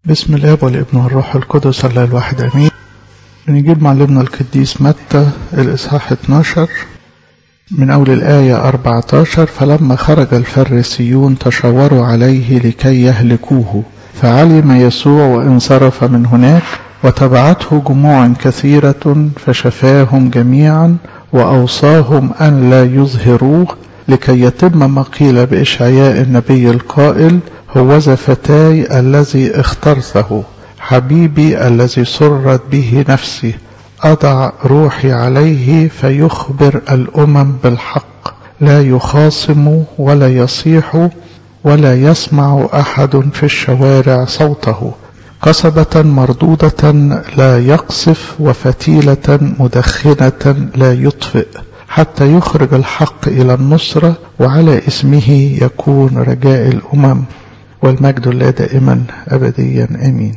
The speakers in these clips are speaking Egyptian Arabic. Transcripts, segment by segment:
بسم الاب والابن والروح القدس الله الواحد امين نجيب معلمنا القديس متى الاصحاح 12 من اول الايه 14 فلما خرج الفريسيون تشاوروا عليه لكي يهلكوه فعلم يسوع وانصرف من هناك وتبعته جموع كثيره فشفاهم جميعا واوصاهم ان لا يظهروه لكي يتم ما قيل باشعياء النبي القائل هوذا فتاي الذي اخترته حبيبي الذي سرت به نفسي أضع روحي عليه فيخبر الأمم بالحق لا يخاصم ولا يصيح ولا يسمع أحد في الشوارع صوته قصبة مردودة لا يقصف وفتيلة مدخنة لا يطفئ حتى يخرج الحق إلى النصرة وعلى اسمه يكون رجاء الأمم والمجد لله دائما أبديا آمين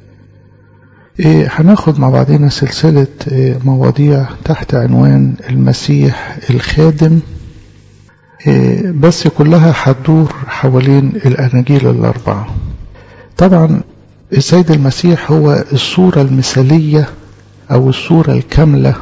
إيه هناخد مع بعضنا سلسلة إيه مواضيع تحت عنوان المسيح الخادم إيه بس كلها هتدور حوالين الأناجيل الأربعة طبعا السيد المسيح هو الصورة المثالية أو الصورة الكاملة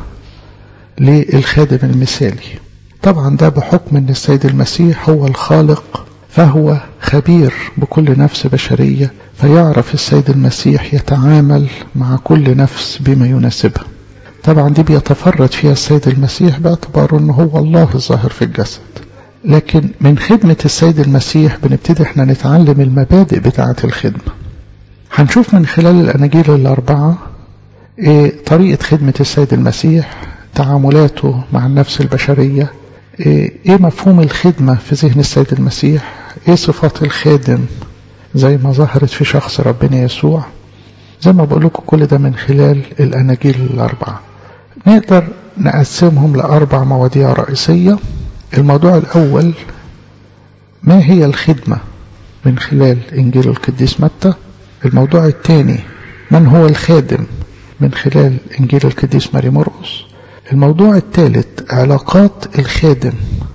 للخادم المثالي طبعا ده بحكم أن السيد المسيح هو الخالق فهو خبير بكل نفس بشرية فيعرف السيد المسيح يتعامل مع كل نفس بما يناسبها طبعا دي بيتفرد فيها السيد المسيح باعتباره أنه هو الله الظاهر في الجسد لكن من خدمة السيد المسيح بنبتدي احنا نتعلم المبادئ بتاعة الخدمة هنشوف من خلال الأناجيل الأربعة ايه طريقة خدمة السيد المسيح تعاملاته مع النفس البشرية ايه مفهوم الخدمة في ذهن السيد المسيح ايه صفات الخادم زي ما ظهرت في شخص ربنا يسوع زي ما بقول لكم كل ده من خلال الأناجيل الأربعة نقدر نقسمهم لأربع مواضيع رئيسية الموضوع الأول ما هي الخدمة من خلال إنجيل القديس متى الموضوع الثاني من هو الخادم من خلال إنجيل القديس ماري مرقس الموضوع الثالث علاقات الخادم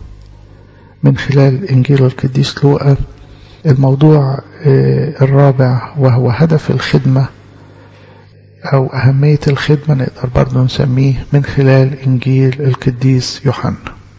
من خلال إنجيل القديس لوقا الموضوع الرابع وهو هدف الخدمة أو أهمية الخدمة نقدر برضه نسميه من خلال إنجيل القديس يوحنا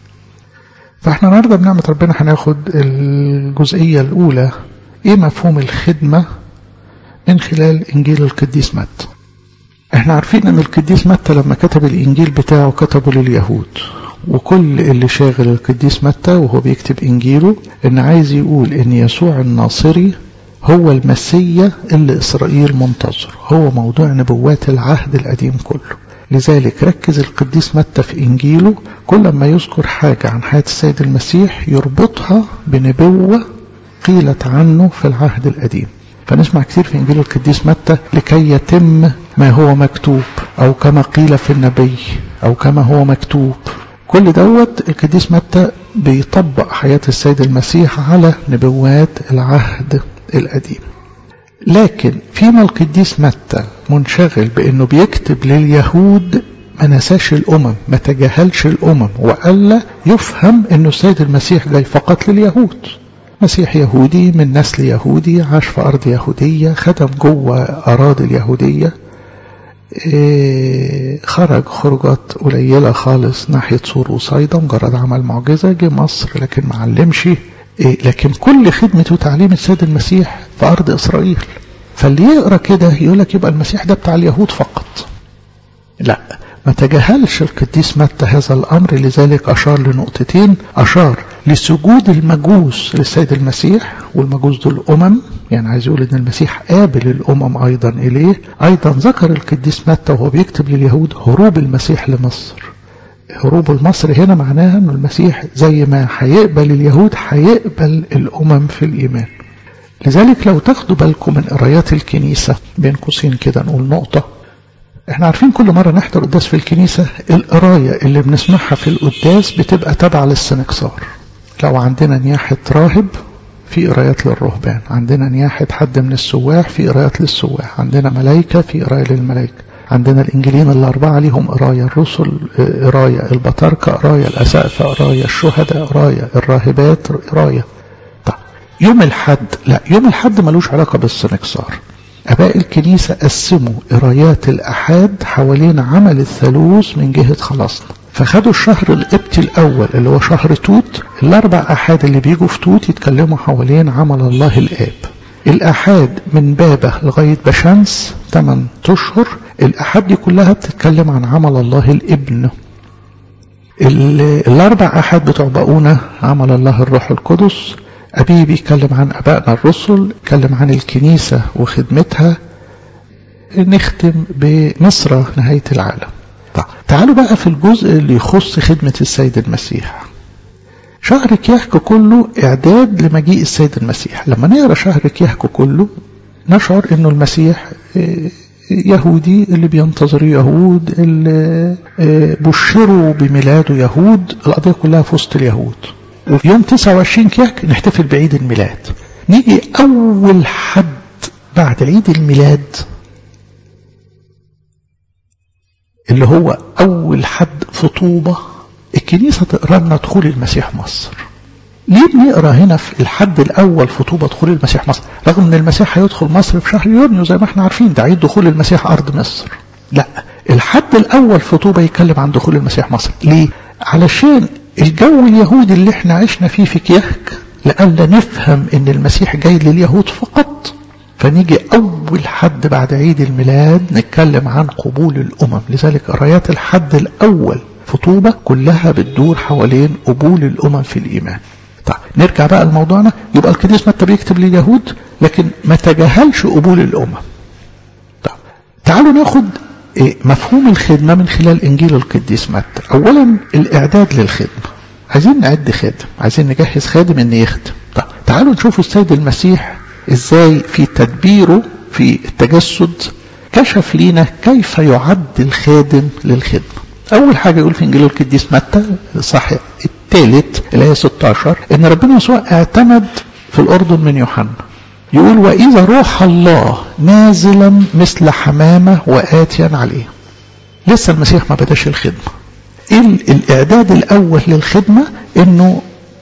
فاحنا النهارده بنعمة ربنا هناخد الجزئية الأولى إيه مفهوم الخدمة من خلال إنجيل القديس متى احنا عارفين ان القديس متى لما كتب الانجيل بتاعه كتبه لليهود وكل اللي شاغل القديس متى وهو بيكتب انجيله ان عايز يقول ان يسوع الناصري هو المسيا اللي اسرائيل منتظر هو موضوع نبوات العهد القديم كله لذلك ركز القديس متى في انجيله كل ما يذكر حاجة عن حياة السيد المسيح يربطها بنبوة قيلت عنه في العهد القديم فنسمع كثير في إنجيل القديس متى لكي يتم ما هو مكتوب أو كما قيل في النبي أو كما هو مكتوب كل دوت القديس متى بيطبق حياة السيد المسيح على نبوات العهد القديم لكن فيما القديس متى منشغل بأنه بيكتب لليهود ما نساش الأمم ما تجاهلش الأمم وألا يفهم أنه السيد المسيح جاي فقط لليهود مسيح يهودي من نسل يهودي عاش في أرض يهودية خدم جوه أراضي اليهودية إيه خرج خرجات قليلة خالص ناحية سور وصيدا مجرد عمل معجزة جه مصر لكن ما علمش إيه لكن كل خدمة وتعليم السيد المسيح في أرض إسرائيل فاللي يقرأ كده يقول لك يبقى المسيح ده بتاع اليهود فقط لا ما تجاهلش القديس متى هذا الأمر لذلك أشار لنقطتين أشار لسجود المجوس للسيد المسيح والمجوس دول أمم يعني عايز يقول إن المسيح قابل الأمم أيضا إليه أيضا ذكر القديس متى وهو بيكتب لليهود هروب المسيح لمصر هروب لمصر هنا معناها أن المسيح زي ما هيقبل اليهود هيقبل الأمم في الإيمان لذلك لو تاخدوا بالكم من قرايات الكنيسة بين قوسين كده نقول نقطة احنا عارفين كل مرة نحضر قداس في الكنيسة القراية اللي بنسمعها في القداس بتبقى تابعة للسنكسار لو عندنا نياحة راهب في قرايات للرهبان عندنا نياحة حد من السواح في قرايات للسواح عندنا ملايكة في قراية للملايكة عندنا الإنجيلين الأربعة ليهم قراية الرسل قراية البطاركة قراية الأسقفة قراية الشهداء قراية الراهبات قراية طيب يوم الحد لا يوم الحد ملوش علاقة بالسنكسار اباء الكنيسة قسموا قرايات الاحاد حوالين عمل الثالوث من جهة خلاصنا فخدوا الشهر القبطي الاول اللي هو شهر توت الاربع احاد اللي بيجوا في توت يتكلموا حوالين عمل الله الاب الأحاد من بابة لغاية بشمس 8 أشهر الأحاد دي كلها بتتكلم عن عمل الله الابن الأربع أحاد بتوع بقونا عمل الله الروح القدس أبيه بيتكلم عن أبائنا الرسل يتكلم عن الكنيسة وخدمتها نختم بمصر نهاية العالم طيب. تعالوا بقى في الجزء اللي يخص خدمة السيد المسيح شهر كيهك كله إعداد لمجيء السيد المسيح لما نقرأ شهر كيهك كله نشعر أنه المسيح يهودي اللي بينتظر يهود اللي بشروا بميلاده يهود القضية كلها في وسط اليهود وفي يوم 29 كيهك نحتفل بعيد الميلاد نيجي أول حد بعد عيد الميلاد اللي هو أول حد في طوبة الكنيسة تقرا لنا دخول المسيح مصر ليه بنقرا هنا في الحد الاول في طوبة دخول المسيح مصر رغم ان المسيح هيدخل مصر في شهر يونيو زي ما احنا عارفين ده عيد دخول المسيح ارض مصر لا الحد الاول في طوبة يتكلم عن دخول المسيح مصر ليه علشان الجو اليهودي اللي احنا عشنا فيه في كيهك لألا نفهم ان المسيح جاي لليهود فقط فنيجي أول حد بعد عيد الميلاد نتكلم عن قبول الأمم لذلك قرايات الحد الأول في طوبة كلها بتدور حوالين قبول الأمم في الإيمان طيب نرجع بقى لموضوعنا يبقى القديس متى بيكتب لليهود لكن ما تجاهلش قبول الأمم طيب تعالوا ناخد مفهوم الخدمة من خلال إنجيل القديس متى أولا الإعداد للخدمة عايزين نعد خادم عايزين نجهز خادم إن يخدم طيب تعالوا نشوف السيد المسيح إزاي في تدبيره في التجسد كشف لينا كيف يعد الخادم للخدمة أول حاجة يقول في إنجيل القديس متى صح الثالث الآية 16 إن ربنا يسوع اعتمد في الأردن من يوحنا يقول وإذا روح الله نازلا مثل حمامة وآتيا عليه لسه المسيح ما بداش الخدمة إيه الإعداد الأول للخدمة إنه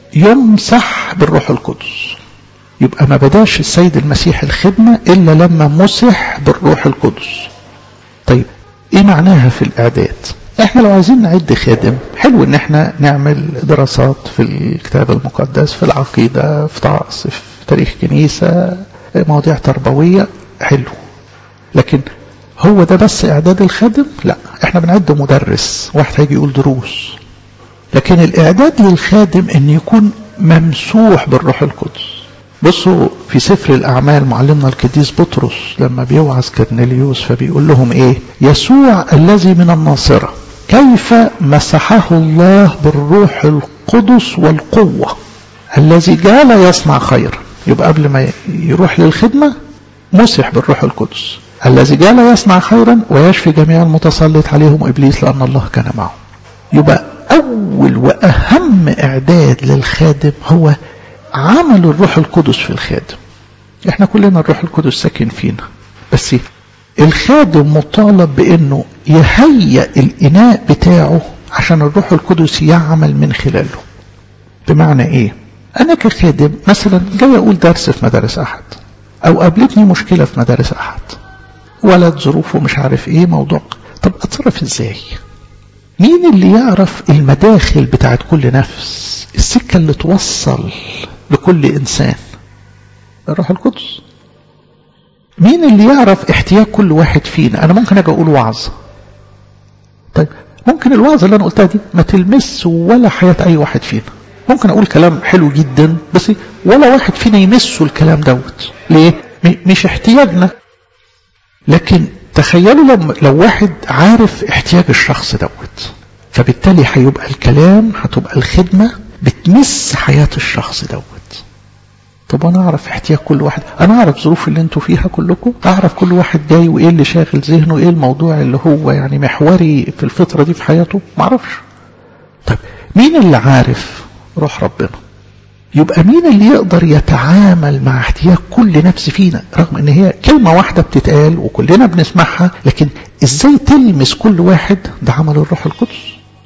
يمسح بالروح القدس يبقى ما بداش السيد المسيح الخدمة إلا لما مسح بالروح القدس طيب إيه معناها في الإعداد احنا لو عايزين نعد خادم حلو ان احنا نعمل دراسات في الكتاب المقدس في العقيدة في طقس في تاريخ كنيسة مواضيع تربوية حلو لكن هو ده بس اعداد الخادم لا احنا بنعد مدرس واحد هيجي يقول دروس لكن الاعداد للخادم ان يكون ممسوح بالروح القدس بصوا في سفر الأعمال معلمنا القديس بطرس لما بيوعظ كرنيليوس فبيقول لهم إيه يسوع الذي من الناصرة كيف مسحه الله بالروح القدس والقوة الذي جال يصنع خيرا يبقى قبل ما يروح للخدمة مسح بالروح القدس الذي جال يصنع خيرا ويشفي جميع المتسلط عليهم إبليس لأن الله كان معه يبقى أول وأهم إعداد للخادم هو عمل الروح القدس في الخادم احنا كلنا الروح القدس ساكن فينا بس الخادم مطالب بانه يهيئ الاناء بتاعه عشان الروح القدس يعمل من خلاله بمعنى ايه انا كخادم مثلا جاي اقول درس في مدارس احد او قابلتني مشكلة في مدارس احد ولد ظروفه مش عارف ايه موضوع طب اتصرف ازاي مين اللي يعرف المداخل بتاعت كل نفس السكة اللي توصل لكل إنسان الروح القدس مين اللي يعرف احتياج كل واحد فينا أنا ممكن أجي أقول وعظ طيب ممكن الوعظة اللي أنا قلتها دي ما تلمس ولا حياة أي واحد فينا ممكن أقول كلام حلو جدا بس ولا واحد فينا يمسه الكلام دوت ليه؟ مش احتياجنا لكن تخيلوا لو, لو واحد عارف احتياج الشخص دوت فبالتالي هيبقى الكلام هتبقى الخدمة بتمس حياة الشخص دوت طب انا اعرف احتياج كل واحد انا اعرف ظروف اللي انتوا فيها كلكم اعرف كل واحد جاي وايه اللي شاغل ذهنه ايه الموضوع اللي هو يعني محوري في الفترة دي في حياته معرفش طيب مين اللي عارف روح ربنا يبقى مين اللي يقدر يتعامل مع احتياج كل نفس فينا رغم ان هي كلمة واحدة بتتقال وكلنا بنسمعها لكن ازاي تلمس كل واحد ده عمل الروح القدس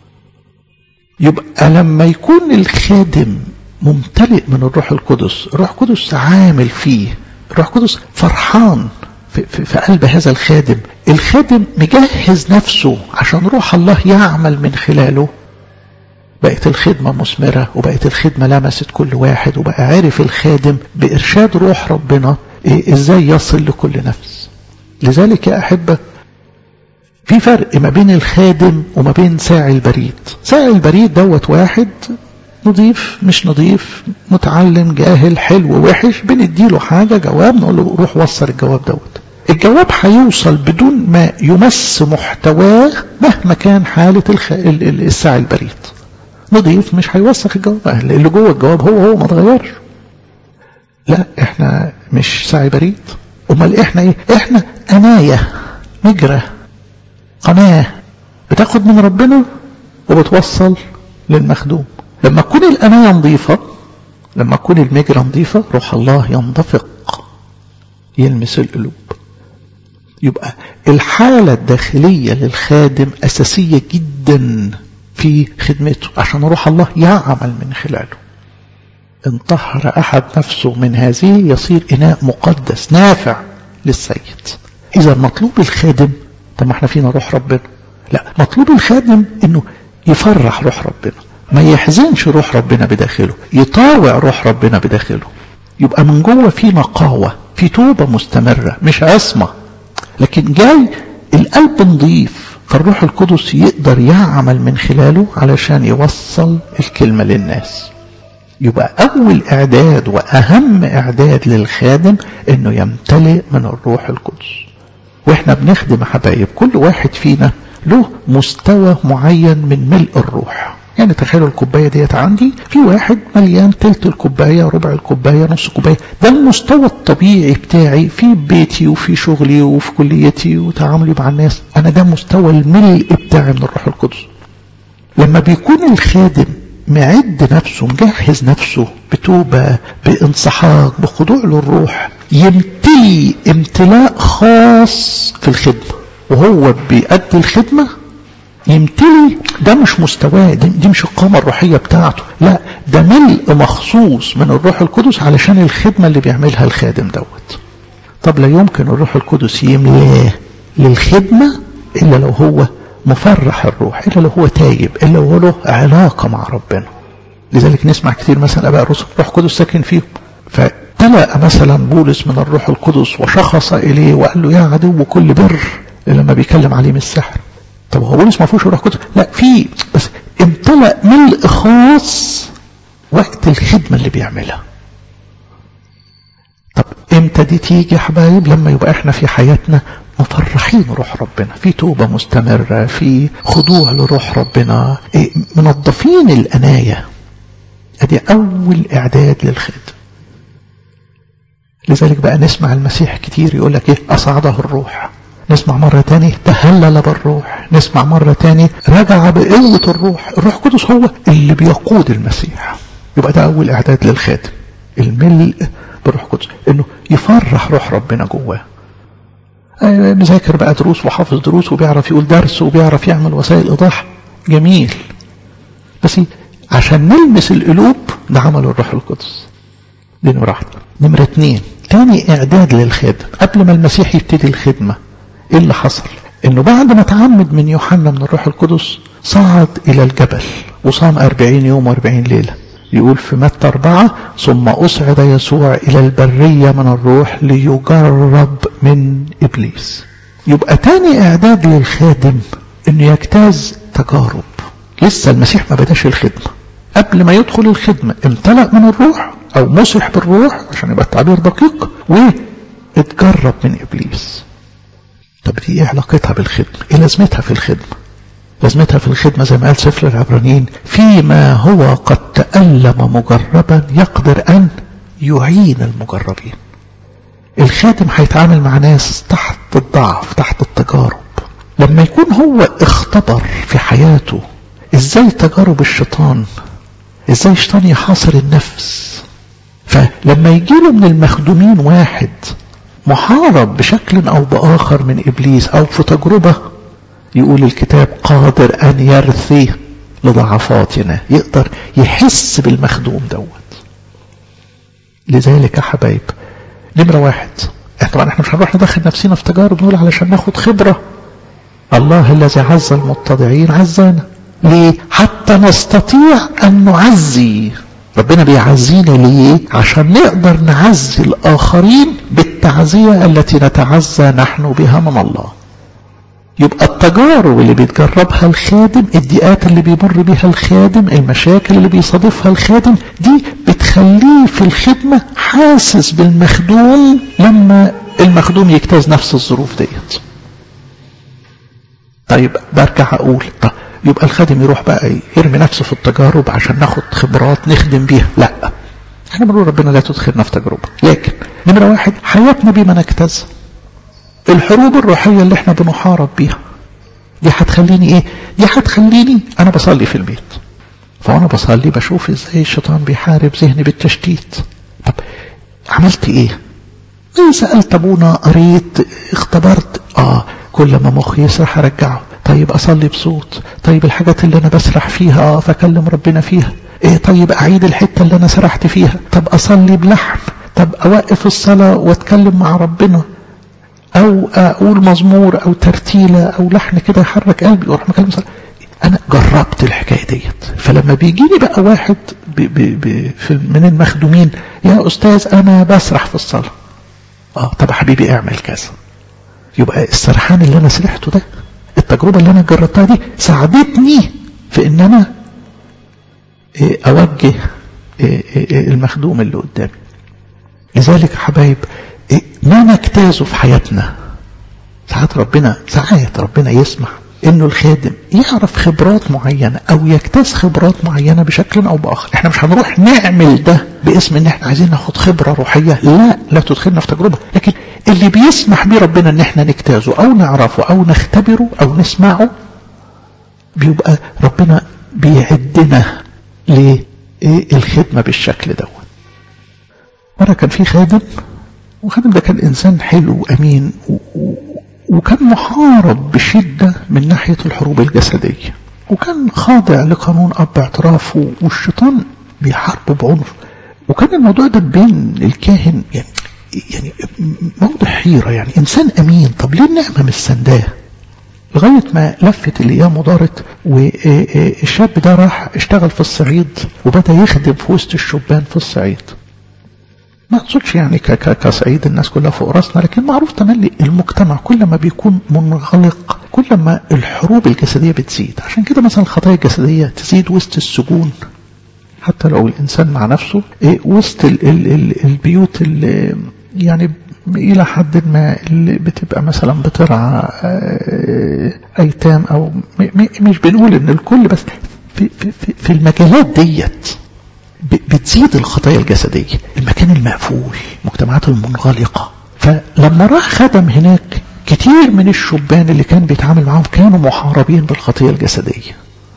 يبقى لما يكون الخادم ممتلئ من الروح القدس الروح القدس عامل فيه الروح القدس فرحان في, في, في قلب هذا الخادم الخادم مجهز نفسه عشان روح الله يعمل من خلاله بقت الخدمة مثمرة وبقت الخدمة لمست كل واحد وبقى عارف الخادم بإرشاد روح ربنا إيه إزاي يصل لكل نفس لذلك يا أحبة في فرق ما بين الخادم وما بين ساعي البريد ساعي البريد دوت واحد نضيف مش نضيف متعلم جاهل حلو وحش بنديله حاجة جواب نقول له روح وصل الجواب دوت الجواب هيوصل بدون ما يمس محتواه مهما كان حالة الخ... الساعي البريد نضيف مش هيوثق الجواب اللي جوه الجواب هو هو ما اتغيرش لا احنا مش ساعي بريد امال احنا ايه احنا انايه مجرى قناه بتاخد من ربنا وبتوصل للمخدوم لما تكون الانايه نظيفه لما تكون المجرى نظيفه روح الله ينضفق يلمس القلوب يبقى الحاله الداخليه للخادم اساسيه جدا في خدمته عشان روح الله يعمل من خلاله ان طهر احد نفسه من هذه يصير اناء مقدس نافع للسيد اذا مطلوب الخادم طب ما احنا فينا روح ربنا لا مطلوب الخادم انه يفرح روح ربنا ما يحزنش روح ربنا بداخله يطاوع روح ربنا بداخله يبقى من جوه في نقاوة في توبة مستمرة مش عصمة لكن جاي القلب نظيف فالروح القدس يقدر يعمل من خلاله علشان يوصل الكلمة للناس يبقى أول إعداد وأهم إعداد للخادم إنه يمتلئ من الروح القدس وإحنا بنخدم حبايب كل واحد فينا له مستوى معين من ملء الروح يعني تخيلوا الكوباية ديت عندي في واحد مليان تلت الكوباية ربع الكوباية نص كوباية ده المستوى الطبيعي بتاعي في بيتي وفي شغلي وفي كليتي وتعاملي مع الناس أنا ده مستوى الملء بتاعي من الروح القدس لما بيكون الخادم معد نفسه مجهز نفسه بتوبة بانصحاق بخضوع للروح يمتلي امتلاء خاص في الخدمة وهو بيأدي الخدمة يمتلي ده مش مستواه دي مش القامة الروحية بتاعته لا ده ملء مخصوص من الروح القدس علشان الخدمة اللي بيعملها الخادم دوت طب لا يمكن الروح القدس يملاه للخدمة إلا لو هو مفرح الروح إلا لو هو تايب إلا لو هو له علاقة مع ربنا لذلك نسمع كتير مثلا أباء الرسل روح قدس ساكن فيهم فتلأ مثلا بولس من الروح القدس وشخص إليه وقال له يا عدو كل بر لما بيكلم عليه من السحر طب هو بولس ما فيهوش روح قدس لا في بس امتلأ ملء خاص وقت الخدمة اللي بيعملها طب امتى دي تيجي يا حبايب لما يبقى احنا في حياتنا مفرحين روح ربنا في توبة مستمرة في خضوع لروح ربنا ايه منظفين الأناية ادي أول إعداد للخدمة لذلك بقى نسمع المسيح كتير يقول لك ايه أصعده الروح نسمع مرة تاني تهلل بالروح نسمع مرة تاني رجع بقوة الروح الروح القدس هو اللي بيقود المسيح يبقى ده أول إعداد للخادم الملء بالروح القدس إنه يفرح روح ربنا جواه مذاكر بقى دروس وحافظ دروس وبيعرف يقول درس وبيعرف يعمل وسائل إيضاح جميل بس عشان نلمس القلوب ده عمل الروح القدس دي نمرة واحدة نمرة اتنين تاني إعداد للخادم قبل ما المسيح يبتدي الخدمة ايه اللي حصل انه بعد ما تعمد من يوحنا من الروح القدس صعد الى الجبل وصام أربعين يوم وأربعين ليلة يقول في متى أربعة ثم أصعد يسوع إلى البرية من الروح ليجرب من إبليس يبقى تاني إعداد للخادم إنه يجتاز تجارب لسه المسيح ما بداش الخدمة قبل ما يدخل الخدمة امتلأ من الروح أو مسح بالروح عشان يبقى التعبير دقيق واتجرب من إبليس طب دي ايه علاقتها بالخدمة ايه لازمتها في الخدمة لازمتها في الخدمة زي ما قال سفر العبرانيين فيما هو قد تألم مجربا يقدر أن يعين المجربين الخادم هيتعامل مع ناس تحت الضعف تحت التجارب لما يكون هو اختبر في حياته ازاي تجارب الشيطان ازاي الشيطان يحاصر النفس فلما يجيله من المخدومين واحد محارب بشكل أو بآخر من إبليس أو في تجربة يقول الكتاب قادر أن يرثي لضعفاتنا يقدر يحس بالمخدوم دوت لذلك يا حبايب نمرة واحد طبعا احنا مش هنروح ندخل نفسنا في تجارب نقول علشان ناخد خبرة الله الذي عز المتضعين عزانا ليه حتى نستطيع ان نعزي ربنا بيعزينا ليه عشان نقدر نعزي الاخرين بالتعزية التي نتعزى نحن بها من الله يبقى التجارب اللي بيتجربها الخادم الضيقات اللي بيمر بيها الخادم المشاكل اللي بيصادفها الخادم دي بتخليه في الخدمة حاسس بالمخدوم لما المخدوم يجتاز نفس الظروف ديت طيب برجع اقول طب يبقى الخادم يروح بقى يرمي نفسه في التجارب عشان ناخد خبرات نخدم بيها لا احنا بنقول ربنا لا تدخلنا في تجربة لكن نمرة واحد حياتنا بما نجتاز الحروب الروحية اللي احنا بنحارب بيها دي هتخليني ايه دي هتخليني انا بصلي في البيت فانا بصلي بشوف ازاي الشيطان بيحارب ذهني بالتشتيت طب عملت ايه ايه سألت ابونا قريت اختبرت اه كل ما مخي يسرح ارجعه طيب اصلي بصوت طيب الحاجات اللي انا بسرح فيها اه فاكلم ربنا فيها ايه طيب اعيد الحتة اللي انا سرحت فيها طب اصلي بلحن طب اوقف الصلاة واتكلم مع ربنا او اقول مزمور او ترتيلة او لحن كده يحرك قلبي واروح مكلم صلاة انا جربت الحكاية ديت فلما بيجيني بقى واحد بي بي بي في من المخدومين يا استاذ انا بسرح في الصلاة اه طب حبيبي اعمل كذا يبقى السرحان اللي انا سرحته ده التجربة اللي انا جربتها دي ساعدتني في ان انا إيه اوجه إيه إيه المخدوم اللي قدامي لذلك حبايب ما نجتازه في حياتنا ساعات ربنا ساعات ربنا يسمح انه الخادم يعرف خبرات معينة او يجتاز خبرات معينة بشكل او باخر احنا مش هنروح نعمل ده باسم ان احنا عايزين ناخد خبرة روحية لا لا تدخلنا في تجربة لكن اللي بيسمح بيه ربنا ان احنا نجتازه او نعرفه او نختبره او نسمعه بيبقى ربنا بيعدنا للخدمة بالشكل دوت مرة كان في خادم وخادم ده كان إنسان حلو وأمين و... و... وكان محارب بشدة من ناحية الحروب الجسدية وكان خاضع لقانون أب اعترافه والشيطان بيحاربه بعنف وكان الموضوع ده بين الكاهن يعني يعني موضع حيرة يعني إنسان أمين طب ليه النعمة مش سنداه لغاية ما لفت الأيام ودارت والشاب ده راح اشتغل في الصعيد وبدأ يخدم في وسط الشبان في الصعيد ما اقصدش يعني كصعيد الناس كلها فوق راسنا لكن معروف تملي المجتمع كل ما بيكون منغلق كل ما الحروب الجسدية بتزيد عشان كده مثلا الخطايا الجسدية تزيد وسط السجون حتى لو الإنسان مع نفسه إيه وسط ال ال ال البيوت اللي يعني إلى حد ما اللي بتبقى مثلا بترعى أيتام أو مش بنقول إن الكل بس في, في, في المجالات ديت بتزيد الخطايا الجسدية المكان المقفول المجتمعات المنغلقة فلما راح خدم هناك كتير من الشبان اللي كان بيتعامل معاهم كانوا محاربين بالخطية الجسدية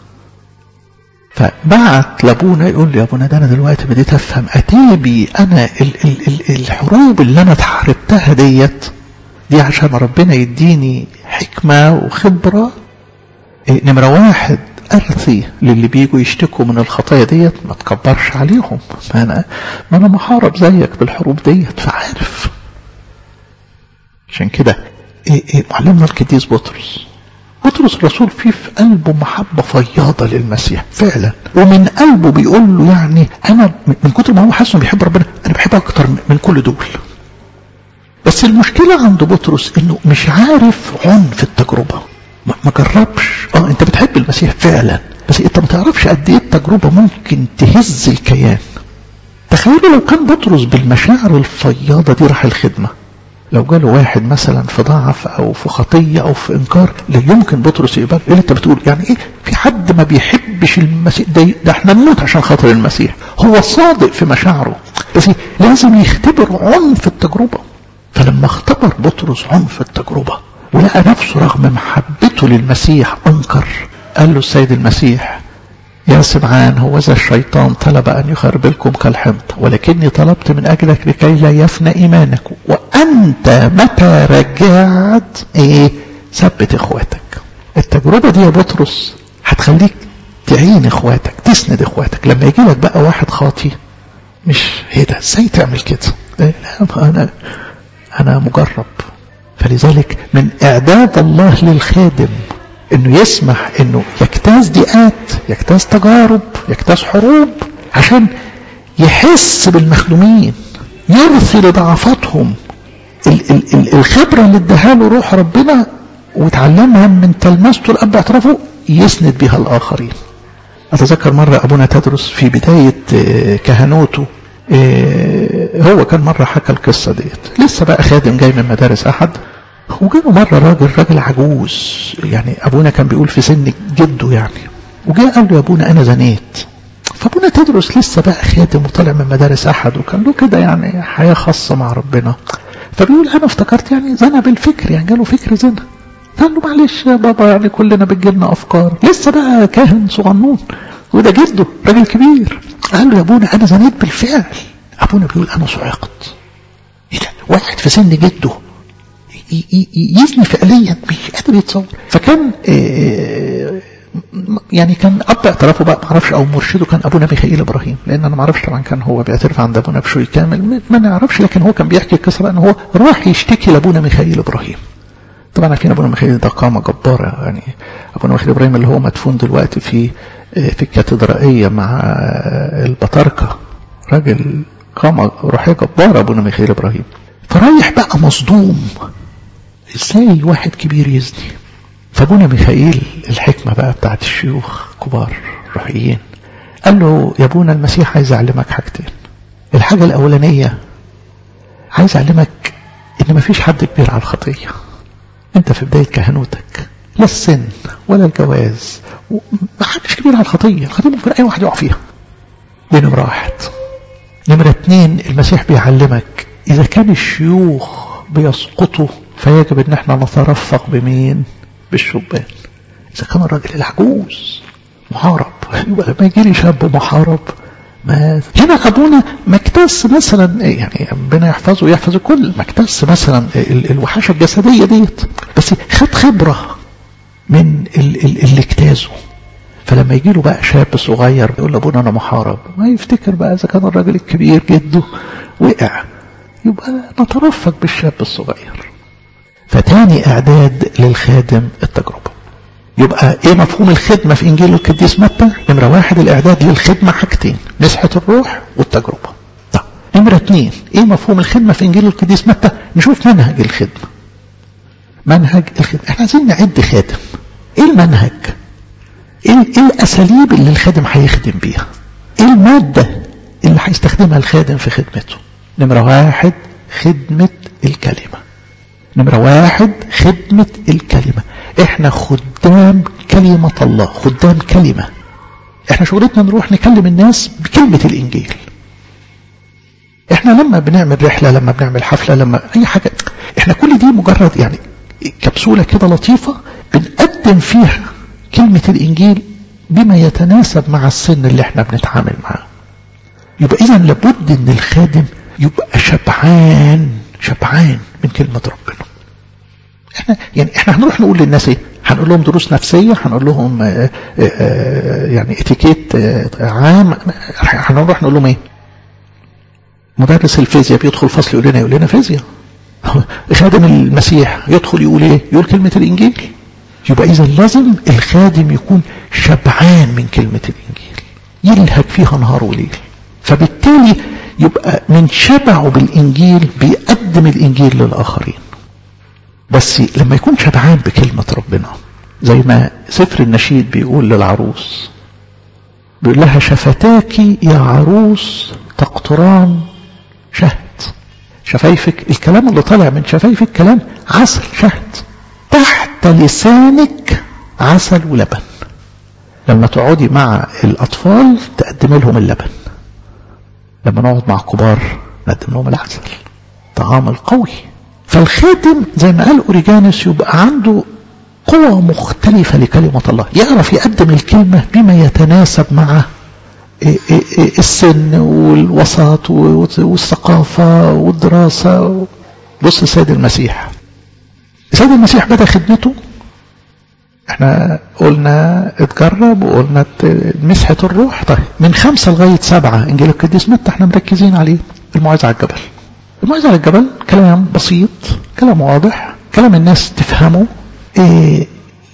فبعت لابونا يقول لي يا ابونا ده انا دلوقتي بديت افهم اتيبي انا ال ال ال الحروب اللي انا اتحاربتها ديت دي عشان ربنا يديني حكمة وخبرة نمرة واحد أرثي للي بيجوا يشتكوا من الخطايا ديت ما تكبرش عليهم ما أنا, ما أنا محارب زيك بالحروب ديت فعارف عشان كده إيه إيه معلمنا القديس بطرس بطرس الرسول فيه في قلبه محبة فياضة للمسيح فعلا ومن قلبه بيقول له يعني أنا من كتر ما هو حاسس انه بيحب ربنا أنا بحب أكتر من كل دول بس المشكلة عند بطرس إنه مش عارف عنف التجربة ما جربش اه انت بتحب المسيح فعلا بس انت ما تعرفش قد ايه التجربه ممكن تهز الكيان تخيلوا لو كان بطرس بالمشاعر الفياضه دي راح الخدمه لو جاله واحد مثلا في ضعف او في خطيه او في انكار لا يمكن بطرس يقبل ايه اللي انت بتقول يعني ايه في حد ما بيحبش المسيح ده, ده احنا نموت عشان خاطر المسيح هو صادق في مشاعره بس لازم يختبر عنف التجربه فلما اختبر بطرس عنف التجربه ولقى نفسه رغم محبته للمسيح أنكر قال له السيد المسيح يا سمعان هو ذا الشيطان طلب أن يخربلكم كالحمض ولكني طلبت من أجلك لكي لا يفنى إيمانك وأنت متى رجعت إيه ثبت إخواتك التجربة دي يا بطرس هتخليك تعين إخواتك تسند إخواتك لما يجي لك بقى واحد خاطي مش ايه ده ازاي تعمل كده إيه لا انا أنا مجرب فلذلك من إعداد الله للخادم انه يسمح انه يجتاز ضيقات يجتاز تجارب يجتاز حروب عشان يحس بالمخدومين يرثي لضعفاتهم ال ال ال الخبرة اللي اداها له روح ربنا وتعلمها من تلمسته الاب اعترافه يسند بها الاخرين اتذكر مرة ابونا تدرس في بداية كهنوته هو كان مرة حكى القصة ديت لسه بقى خادم جاي من مدارس احد وجاله مرة راجل راجل عجوز يعني أبونا كان بيقول في سن جده يعني وجاء قال له يا أبونا أنا زنيت فأبونا تدرس لسه بقى خادم وطالع من مدارس أحد وكان له كده يعني حياة خاصة مع ربنا فبيقول أنا افتكرت يعني زنى بالفكر يعني جاله فكر زنا قال له معلش يا بابا يعني كلنا بتجيلنا أفكار لسه بقى كاهن صغنون وده جده راجل كبير قال له يا أبونا أنا زنيت بالفعل أبونا بيقول أنا صعقت إيه ده واحد في سن جده يزني فعليا مش قادر يتصور فكان يعني كان اب اعترافه بقى ما اعرفش او مرشده كان ابونا ميخائيل ابراهيم لان انا ما اعرفش طبعا كان هو بيعترف عند ابونا بشوي كامل ما نعرفش لكن هو كان بيحكي القصه بقى ان هو راح يشتكي لابونا ميخائيل ابراهيم طبعا عارفين ابونا ميخائيل ده قامه جباره يعني ابونا ميخائيل ابراهيم اللي هو مدفون دلوقتي في في الكاتدرائيه مع البطاركه راجل قامه روحيه جباره ابونا ميخائيل ابراهيم فرايح بقى مصدوم ازاي واحد كبير يزني فابونا ميخائيل الحكمة بقى بتاعت الشيوخ كبار روحيين قال له يا ابونا المسيح عايز اعلمك حاجتين الحاجة الاولانية عايز اعلمك ان مفيش حد كبير على الخطية انت في بداية كهنوتك لا السن ولا الجواز ما حدش كبير على الخطية الخطية ممكن اي واحد يقع فيها دي نمرة واحد نمرة اتنين المسيح بيعلمك اذا كان الشيوخ بيسقطوا فيجب ان احنا نترفق بمين بالشبان اذا كان الراجل العجوز محارب يبقى لما يجي لي شاب محارب ما هنا ابونا ما اكتس مثلا يعني ربنا يحفظه ويحفظ الكل ما اكتس مثلا الوحاشه الجسديه ديت بس خد خبره من اللي اجتازه فلما يجي له بقى شاب صغير يقول لابونا انا محارب ما يفتكر بقى اذا كان الراجل الكبير جده وقع يبقى نترفق بالشاب الصغير فتاني اعداد للخادم التجربة يبقى ايه مفهوم الخدمة في انجيل القديس متى نمرة واحد الاعداد للخدمة حاجتين مسحة الروح والتجربة طب نمرة اتنين ايه مفهوم الخدمة في انجيل القديس متى نشوف منهج الخدمة منهج الخدمة احنا عايزين نعد خادم ايه المنهج ايه, إيه الاساليب اللي الخادم هيخدم بيها ايه المادة اللي هيستخدمها الخادم في خدمته نمرة واحد خدمة الكلمة نمرة واحد خدمة الكلمة احنا خدام كلمة الله خدام كلمة احنا شغلتنا نروح نكلم الناس بكلمة الانجيل احنا لما بنعمل رحلة لما بنعمل حفلة لما اي حاجة احنا كل دي مجرد يعني كبسولة كده لطيفة بنقدم فيها كلمة الانجيل بما يتناسب مع السن اللي احنا بنتعامل معاه يبقى اذا لابد ان الخادم يبقى شبعان شبعان من كلمة ربنا احنا يعني احنا هنروح نقول للناس ايه هنقول لهم دروس نفسية هنقول لهم اه اه يعني اتيكيت اه عام هنروح نقول لهم ايه مدرس الفيزياء بيدخل فصل يقول لنا يقول لنا فيزياء خادم المسيح يدخل يقول ايه يقول كلمة الانجيل يبقى اذا لازم الخادم يكون شبعان من كلمة الانجيل يلهج فيها نهار وليل فبالتالي يبقى من شبعه بالإنجيل بيقدم الإنجيل للآخرين بس لما يكون شبعان بكلمة ربنا زي ما سفر النشيد بيقول للعروس بيقول لها شفتاك يا عروس تقطران شهد شفايفك الكلام اللي طالع من شفايفك كلام عسل شهد تحت لسانك عسل ولبن لما تقعدي مع الأطفال تقدم لهم اللبن لما نقعد مع كبار نقدم لهم العسل طعام القوي فالخادم زي ما قال أوريجانس يبقى عنده قوة مختلفة لكلمة الله يعرف يقدم الكلمة بما يتناسب مع السن والوسط والثقافة والدراسة بص السيد المسيح السيد المسيح بدأ خدمته احنا قلنا اتجرب وقلنا مسحة الروح طيب من خمسة لغاية سبعة انجيل القديس متى احنا مركزين عليه الموعظة على الجبل الموعظة على الجبل كلام بسيط كلام واضح كلام الناس تفهمه إيه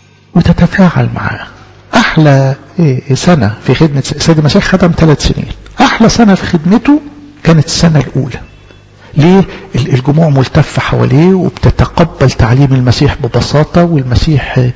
وتتفاعل معاه أحلى إيه سنة في خدمة سيد المسيح خدم ثلاث سنين أحلى سنة في خدمته كانت السنة الأولى ليه الجموع ملتفة حواليه وبتتقبل تعليم المسيح ببساطة والمسيح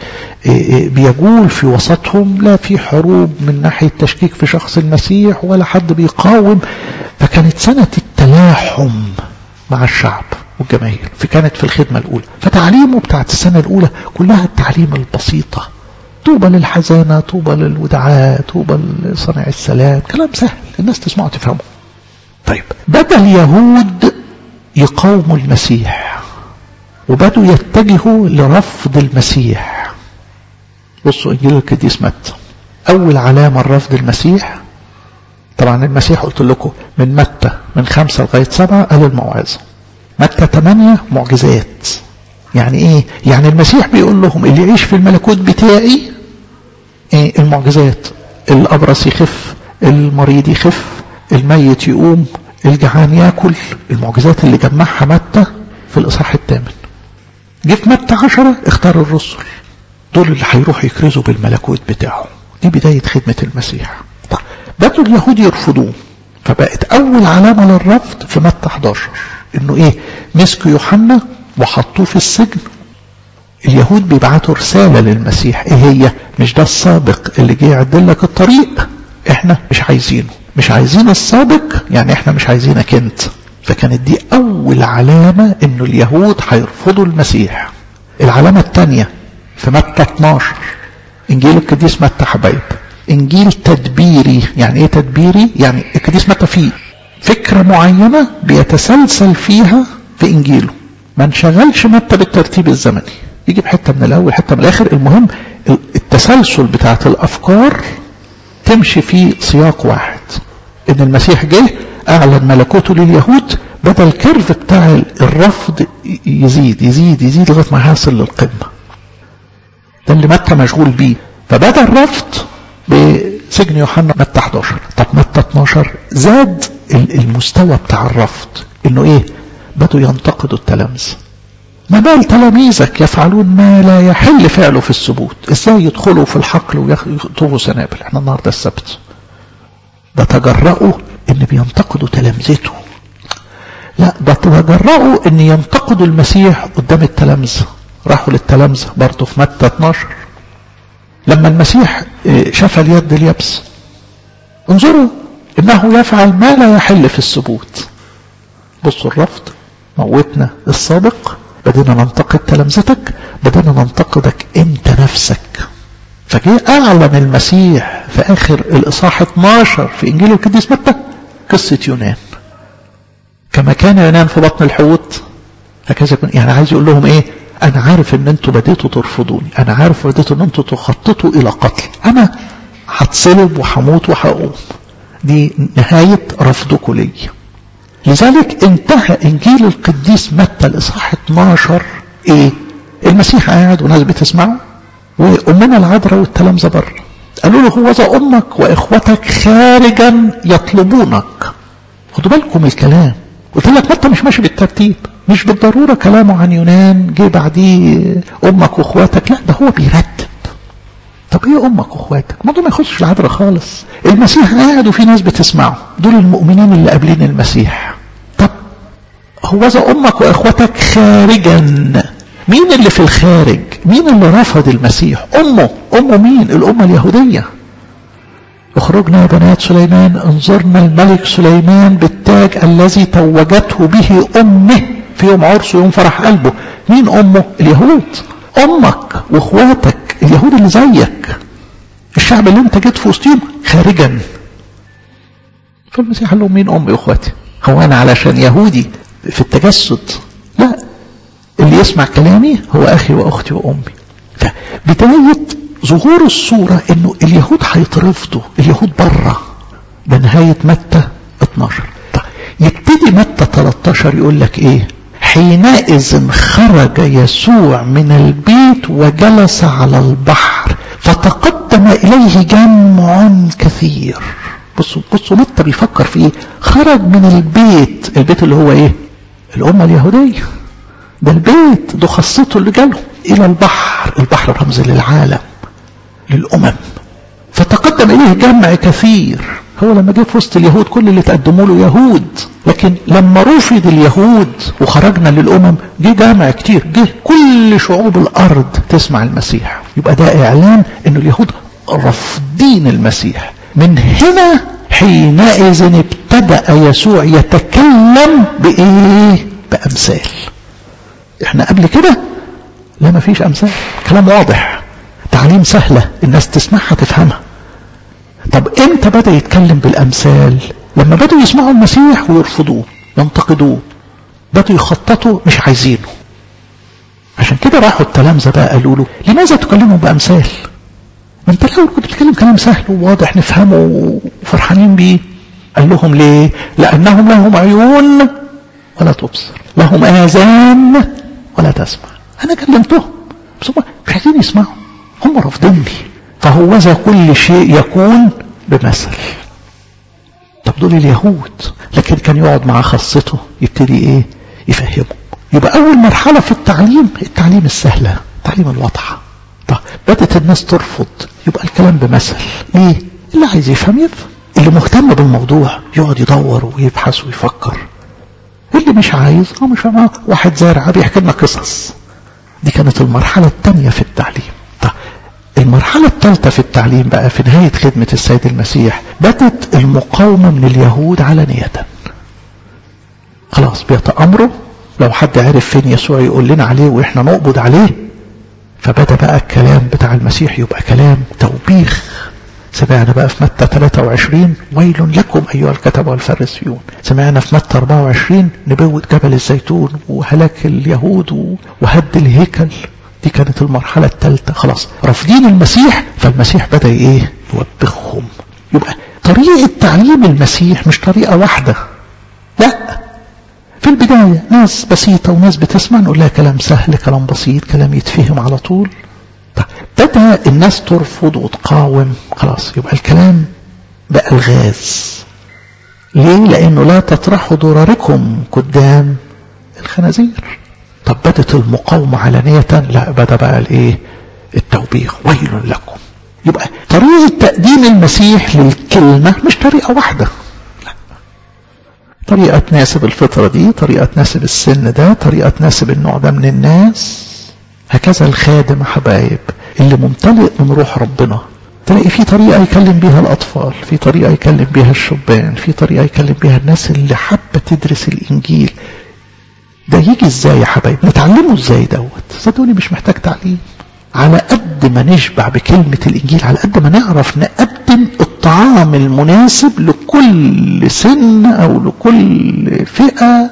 بيجول في وسطهم لا في حروب من ناحية تشكيك في شخص المسيح ولا حد بيقاوم فكانت سنة التلاحم مع الشعب والجماهير فكانت في الخدمة الأولى فتعليمه بتاعت السنة الأولى كلها التعليم البسيطة طوبى للحزانة طوبى للودعاء طوبى لصنع السلام كلام سهل الناس تسمعه تفهمه طيب بدأ اليهود يقاوموا المسيح وبدوا يتجهوا لرفض المسيح بصوا انجيل القديس متى اول علامه لرفض المسيح طبعا المسيح قلت لكم من متى من خمسة لغاية سبعة قال الموعظة متى ثمانية معجزات يعني ايه يعني المسيح بيقول لهم اللي يعيش في الملكوت بتاعي ايه المعجزات الابرص يخف المريض يخف الميت يقوم الجعان ياكل المعجزات اللي جمعها متى في الاصحاح الثامن جه في متى عشرة اختار الرسل دول اللي هيروحوا يكرزوا بالملكوت بتاعه دي بداية خدمة المسيح طيب بدوا اليهود يرفضوه فبقت أول علامة للرفض في متى 11 إنه إيه مسكوا يوحنا وحطوه في السجن اليهود بيبعتوا رسالة للمسيح إيه هي مش ده السابق اللي جه يعدل لك الطريق إحنا مش عايزينه مش عايزين السابق يعني إحنا مش عايزينك أنت فكانت دي أول علامة إنه اليهود هيرفضوا المسيح العلامة الثانية في متى 12 إنجيل القديس متى حبايب إنجيل تدبيري يعني إيه تدبيري يعني القديس متى فيه فكرة معينة بيتسلسل فيها في إنجيله ما انشغلش متى بالترتيب الزمني يجيب حتة من الأول حتة من الآخر المهم التسلسل بتاعت الأفكار تمشي في سياق واحد إن المسيح جه أعلن ملكوته لليهود بدأ الكيرف بتاع الرفض يزيد يزيد يزيد لغاية ما يصل للقمة ده اللي متى مشغول بيه فبدأ الرفض بسجن يوحنا متى 11 طب متى 12 زاد المستوى بتاع الرفض انه ايه بدوا ينتقدوا التلامذة ما بال تلاميذك يفعلون ما لا يحل فعله في الثبوت ازاي يدخلوا في الحقل ويخطبوا سنابل احنا النهارده السبت ده تجرأوا ان بينتقدوا تلامذته لا ده تجرأوا ان ينتقدوا المسيح قدام التلامذة راحوا للتلامذة برضه في متى 12 لما المسيح شفى اليد اليابس انظروا انه يفعل ما لا يحل في الثبوت بصوا الرفض موتنا السابق بدينا ننتقد تلامذتك بدينا ننتقدك انت نفسك فجاء اعلن المسيح في اخر الاصحاح 12 في انجيل القديس متى قصه يونان كما كان يونان في بطن الحوت هكذا يكون يعني عايز يقول لهم ايه انا عارف ان انتوا بديتوا ترفضوني انا عارف بديتوا ان انتوا تخططوا الى قتل انا هتصلب وهموت وهقوم دي نهاية رفضكم لي لذلك انتهى انجيل القديس متى الاصحاح 12 ايه المسيح قاعد وناس بتسمعه وامنا العذراء والتلامذه بره قالوا له هو ذا امك واخوتك خارجا يطلبونك خدوا بالكم الكلام قلت لك متى مش ماشي بالترتيب مش بالضرورة كلامه عن يونان جه بعديه أمك وأخواتك لا ده هو بيرتب طب ايه أمك وأخواتك الموضوع ما يخصش العذراء خالص المسيح قاعد وفي ناس بتسمعه دول المؤمنين اللي قابلين المسيح طب هو ذا أمك وأخواتك خارجا مين اللي في الخارج مين اللي رفض المسيح أمه أمه مين الأمة اليهودية اخرجنا يا بنات سليمان انظرنا الملك سليمان بالتاج الذي توجته به امه في يوم عرسه يوم فرح قلبه مين امه اليهود امك واخواتك اليهود اللي زيك الشعب اللي انت جيت في وسطهم خارجا فالمسيح قال لهم مين امي واخواتي هو انا علشان يهودي في التجسد لا اللي يسمع كلامي هو اخي واختي وامي فبدايه ظهور الصورة انه اليهود هيترفضوا اليهود بره ده نهاية متى 12 طيب يبتدي متى 13 يقول لك ايه حينئذ خرج يسوع من البيت وجلس على البحر فتقدم اليه جمع كثير بصوا بصوا متى بيفكر في ايه خرج من البيت البيت اللي هو ايه الأمة اليهودية ده البيت ده خاصته اللي جاله إلى البحر البحر رمز للعالم للأمم فتقدم إليه جمع كثير هو لما جه في وسط اليهود كل اللي تقدموا له يهود لكن لما رفض اليهود وخرجنا للأمم جه جمع كتير جه كل شعوب الأرض تسمع المسيح يبقى ده إعلان إنه اليهود رافضين المسيح من هنا حينئذ ابتدأ يسوع يتكلم بإيه بأمثال احنا قبل كده لا ما فيش أمثال كلام واضح تعليم سهلة الناس تسمعها تفهمها طب امتى بدأ يتكلم بالأمثال لما بدأوا يسمعوا المسيح ويرفضوه ينتقدوه بدأوا يخططوا مش عايزينه عشان كده راحوا التلامذة بقى قالوا له لماذا تكلموا بأمثال ما انت الاول كنت بتتكلم كلام سهل وواضح نفهمه وفرحانين بيه قال لهم ليه لانهم لهم عيون ولا تبصر لهم اذان ولا تسمع انا كلمتهم بس هم مش عايزين يسمعوا هم رافضيني فهوذا كل شيء يكون بمثل طب دول اليهود لكن كان يقعد مع خاصته يبتدي ايه يفهمه يبقى اول مرحله في التعليم التعليم السهله التعليم الواضحه طب بدأت الناس ترفض يبقى الكلام بمثل ليه اللي عايز يفهم يفهم اللي مهتم بالموضوع يقعد يدور ويبحث ويفكر اللي مش عايز هو مش فاهم واحد زارع بيحكي لنا قصص دي كانت المرحلة الثانية في التعليم طب المرحلة الثالثة في التعليم بقى في نهاية خدمة السيد المسيح بدت المقاومة من اليهود علانية خلاص بيتأمروا لو حد عرف فين يسوع يقول لنا عليه واحنا نقبض عليه فبدأ بقى الكلام بتاع المسيح يبقى كلام توبيخ سمعنا بقى في متى 23 ويل لكم أيها الكتبة والفريسيون سمعنا في متى 24 نبوة جبل الزيتون وهلاك اليهود وهد الهيكل دي كانت المرحلة الثالثة خلاص رافضين المسيح فالمسيح بدأ ايه يوبخهم يبقى طريقة تعليم المسيح مش طريقة واحدة لا في البداية ناس بسيطة وناس بتسمع نقول لها كلام سهل كلام بسيط كلام يتفهم على طول بدأ الناس ترفض وتقاوم خلاص يبقى الكلام بقى الغاز ليه لأنه لا تطرحوا ضرركم قدام الخنازير طب بدت المقاومة علانية لا بدأ بقى الايه التوبيخ ويل لكم يبقى طريقة تقديم المسيح للكلمة مش طريقة واحدة طريقة تناسب الفطرة دي طريقة تناسب السن ده طريقة تناسب النوع ده من الناس هكذا الخادم حبايب اللي ممتلئ من روح ربنا تلاقي في طريقة يكلم بيها الأطفال في طريقة يكلم بيها الشبان في طريقة يكلم بيها الناس اللي حابة تدرس الإنجيل ده يجي ازاي يا حبايب نتعلمه ازاي دوت صدقوني مش محتاج تعليم على قد ما نشبع بكلمة الإنجيل على قد ما نعرف نقدم الطعام المناسب لكل سن أو لكل فئة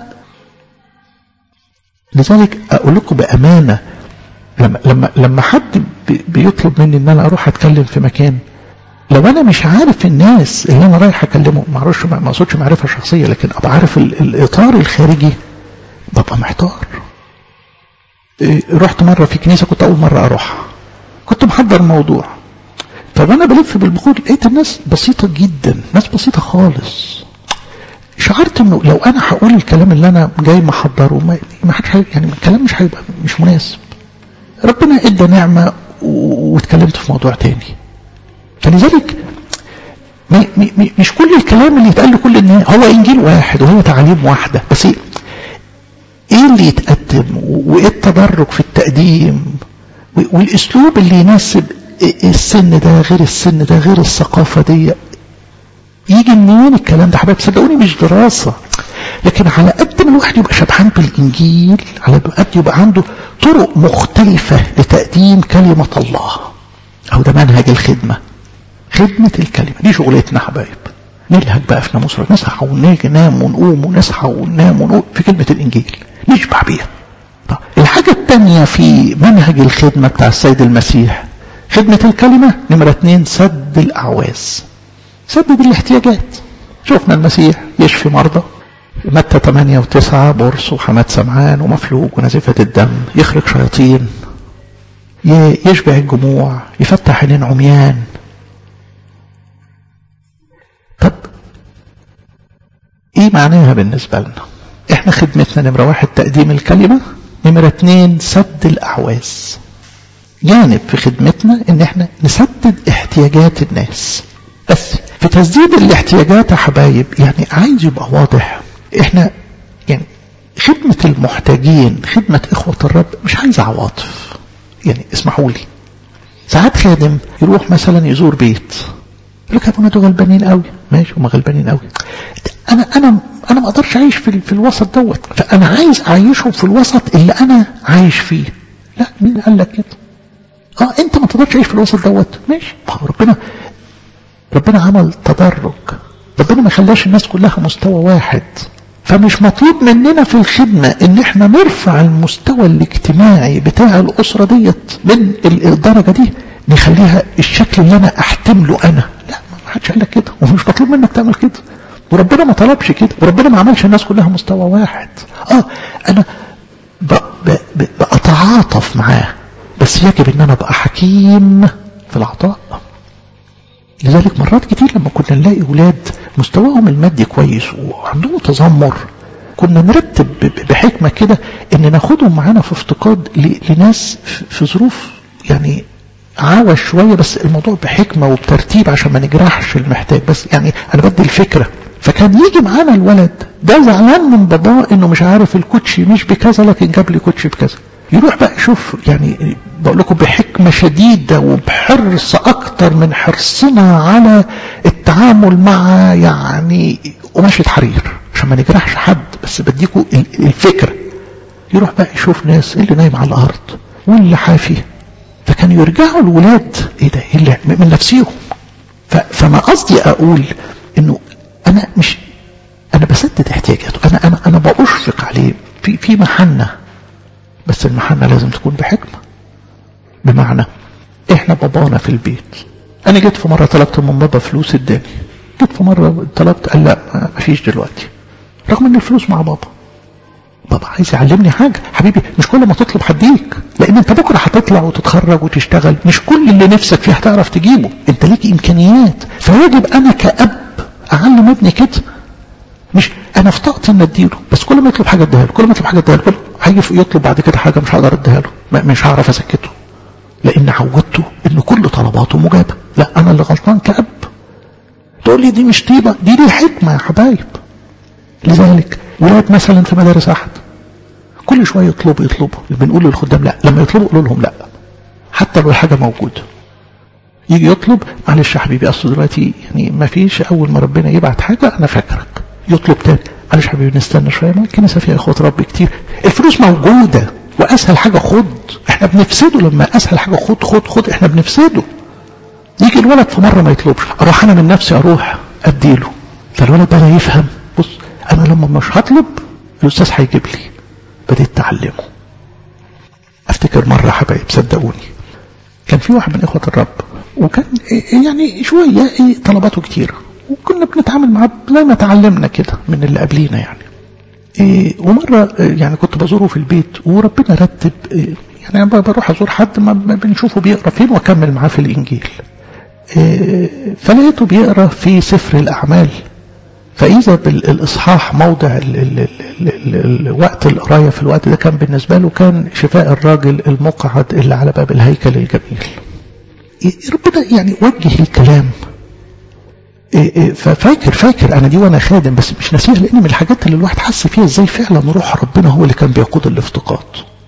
لذلك أقول لكم بأمانة لما لما لما حد بيطلب مني ان انا اروح اتكلم في مكان لو انا مش عارف الناس اللي انا رايح اكلمهم ما اعرفش ما اقصدش معرفه شخصيه لكن ابقى عارف الاطار الخارجي ببقى محتار إيه رحت مره في كنيسه كنت اول مره اروح كنت محضر موضوع فانا بلف بالبخور لقيت الناس بسيطه جدا ناس بسيطه خالص شعرت انه لو انا هقول الكلام اللي انا جاي محضره ما حدش يعني الكلام مش هيبقى مش مناسب ربنا ادى نعمة واتكلمت في موضوع تاني فلذلك مي مي مش كل الكلام اللي يتقال لكل الناس هو انجيل واحد وهو تعليم واحدة بس ايه اللي يتقدم وايه التدرج في التقديم والاسلوب اللي يناسب السن ده غير السن ده غير الثقافة دي يجي منين الكلام ده حبايب صدقوني مش دراسة لكن على قد ما الواحد يبقى شبعان بالإنجيل على قد يبقى عنده طرق مختلفة لتقديم كلمة الله أو ده منهج الخدمة خدمة الكلمة دي شغلتنا حبايب نلهج بقى في ناموس نصحى وننام ونقوم ونصحى وننام ونقوم في كلمة الإنجيل نشبع بيها طب الحاجة الثانية في منهج الخدمة بتاع السيد المسيح خدمة الكلمة نمرة اتنين سد الأعواز سدد الاحتياجات شفنا المسيح يشفي مرضى متى 8 و9 برص وحماد سمعان ومفلوج ونزفة الدم يخرج شياطين يشبع الجموع يفتح عينين عميان طب ايه معناها بالنسبة لنا احنا خدمتنا نمرة واحد تقديم الكلمة نمرة اتنين سد الأعواز جانب في خدمتنا ان احنا نسدد احتياجات الناس بس في تسديد الاحتياجات يا حبايب يعني عايز يبقى واضح احنا يعني خدمة المحتاجين خدمة إخوة الرب مش عايزة عواطف يعني اسمحوا لي ساعات خادم يروح مثلا يزور بيت يقول لك يا ابونا دول غلبانين قوي ماشي هم غلبانين قوي انا انا انا ما اقدرش اعيش في, في الوسط دوت فانا عايز اعيشهم في الوسط اللي انا عايش فيه لا مين قال لك كده اه انت ما تقدرش تعيش في الوسط دوت ماشي ربنا ربنا عمل تدرج ربنا ما خلاش الناس كلها مستوى واحد فمش مطلوب مننا في الخدمة ان احنا نرفع المستوى الاجتماعي بتاع الاسرة ديت من الدرجة دي نخليها الشكل اللي انا احتمله انا لا ما حدش قال لك كده ومش مطلوب منك تعمل كده وربنا ما طلبش كده وربنا ما عملش الناس كلها مستوى واحد اه انا بأتعاطف معاه بس يجب ان انا ابقى حكيم في العطاء لذلك مرات كتير لما كنا نلاقي اولاد مستواهم المادي كويس وعندهم تذمر كنا نرتب بحكمة كده ان ناخدهم معانا في افتقاد لناس في ظروف يعني عاوز شوية بس الموضوع بحكمة وبترتيب عشان ما نجرحش المحتاج بس يعني انا بدي الفكرة فكان يجي معانا الولد ده زعلان من باباه انه مش عارف الكوتشي مش بكذا لكن جاب لي كوتشي بكذا يروح بقى يشوف يعني بقول لكم بحكمة شديدة وبحرص أكتر من حرصنا على التعامل مع يعني قماشة حرير عشان ما نجرحش حد بس بديكوا الفكرة يروح بقى يشوف ناس اللي نايم على الأرض واللي حافي فكانوا يرجعوا الولاد ايه ده اللي من نفسيهم فما قصدي أقول إنه أنا مش أنا بسدد احتياجاته أنا أنا أنا بأشفق عليه في في محنة بس المحنة لازم تكون بحكمة بمعنى احنا بابانا في البيت انا جيت في مرة طلبت من بابا فلوس اداني جيت في مرة طلبت قال لا ما فيش دلوقتي رغم ان الفلوس مع بابا بابا عايز يعلمني حاجة حبيبي مش كل ما تطلب هديك لان انت بكرة هتطلع وتتخرج وتشتغل مش كل اللي نفسك فيه هتعرف تجيبه انت ليك امكانيات فيجب انا كأب اعلم ابني كده مش انا في طاقتي ان اديله بس كل ما يطلب حاجه اديها له كل ما يطلب حاجه اديها له هيجي يطلب بعد كده حاجه مش هقدر اديها له مش هعرف اسكته لان عودته ان كل طلباته مجابه لا انا اللي غلطان كاب تقول لي دي مش طيبه دي دي حكمه يا حبايب لذلك ولاد مثلا في مدارس احد كل شويه يطلبوا يطلبوا بنقول للخدام لا لما يطلبوا قولوا لهم لا حتى لو الحاجه موجوده يجي يطلب معلش يا حبيبي اصل دلوقتي يعني ما فيش اول ما ربنا يبعت حاجه انا فاكرك يطلب تاني معلش يا حبيبي نستنى شويه ما الكنيسه فيها اخوه رب كتير الفلوس موجوده واسهل حاجه خد احنا بنفسده لما اسهل حاجه خد خد خد احنا بنفسده يجي الولد في مره ما يطلبش اروح انا من نفسي اروح اديله فالولد بقى يفهم بص انا لما مش هطلب الاستاذ هيجيب لي بديت تعلمه افتكر مره حبايب صدقوني كان في واحد من اخوه الرب وكان يعني شويه طلباته كتيره وكنا بنتعامل معاه زي ما تعلمنا كده من اللي قبلينا يعني إيه ومرة يعني كنت بزوره في البيت وربنا رتب إيه يعني أنا بروح أزور حد ما بنشوفه بيقرأ فين وأكمل معاه في الإنجيل إيه فلقيته بيقرأ في سفر الأعمال فإذا بالإصحاح موضع ال ال ال ال وقت القراية في الوقت ده كان بالنسبة له كان شفاء الراجل المقعد اللي على باب الهيكل الجميل ربنا يعني وجه الكلام ففاكر فاكر انا دي وانا خادم بس مش ناسيها لان من الحاجات اللي الواحد حس فيها ازاي فعلا روح ربنا هو اللي كان بيقود الافتقاد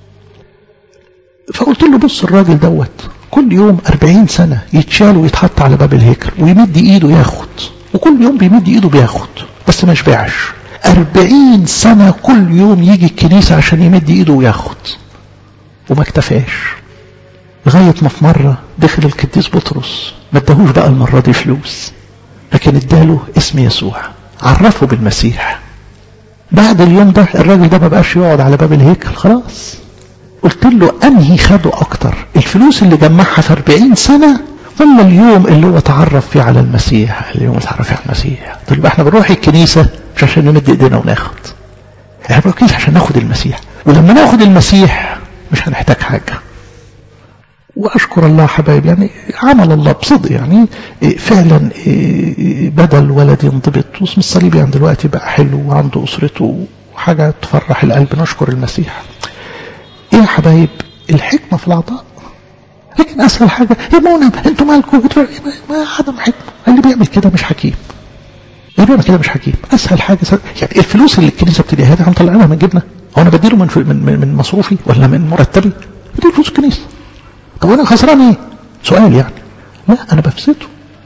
فقلت له بص الراجل دوت كل يوم أربعين سنة يتشال ويتحط على باب الهيكل ويمد ايده ياخد وكل يوم بيمد ايده بياخد بس ما يشبعش أربعين سنة كل يوم يجي الكنيسة عشان يمد ايده وياخد وما اكتفاش لغاية ما في مرة دخل القديس بطرس ما اداهوش بقى المرة دي فلوس لكن اداله اسم يسوع عرفه بالمسيح بعد اليوم ده الراجل ده ما بقاش يقعد على باب الهيكل خلاص قلت له انهي خده اكتر الفلوس اللي جمعها في 40 سنه ولا اليوم اللي هو اتعرف فيه على المسيح اليوم اللي اتعرف فيه على المسيح قلت له احنا بنروح الكنيسه مش عشان نمد ايدينا وناخد احنا بنروح الكنيسه عشان ناخد المسيح ولما ناخد المسيح مش هنحتاج حاجه واشكر الله حبايب يعني عمل الله بصدق يعني فعلا بدل ولد ينضبط واسم الصليب يعني دلوقتي بقى حلو وعنده اسرته وحاجة تفرح القلب نشكر المسيح ايه يا حبايب الحكمة في العطاء لكن اسهل حاجة يا منى انتوا مالكم ما عدم حكمة اللي بيعمل كده مش حكيم اللي بيعمل كده مش حكيم اسهل حاجة سهل. يعني الفلوس اللي الكنيسة بتديها لي هنطلعها من جبنا هو انا بديله من, من من مصروفي ولا من مرتبي بديله فلوس الكنيسة طب وانا خسران ايه سؤال يعني لا انا بفسده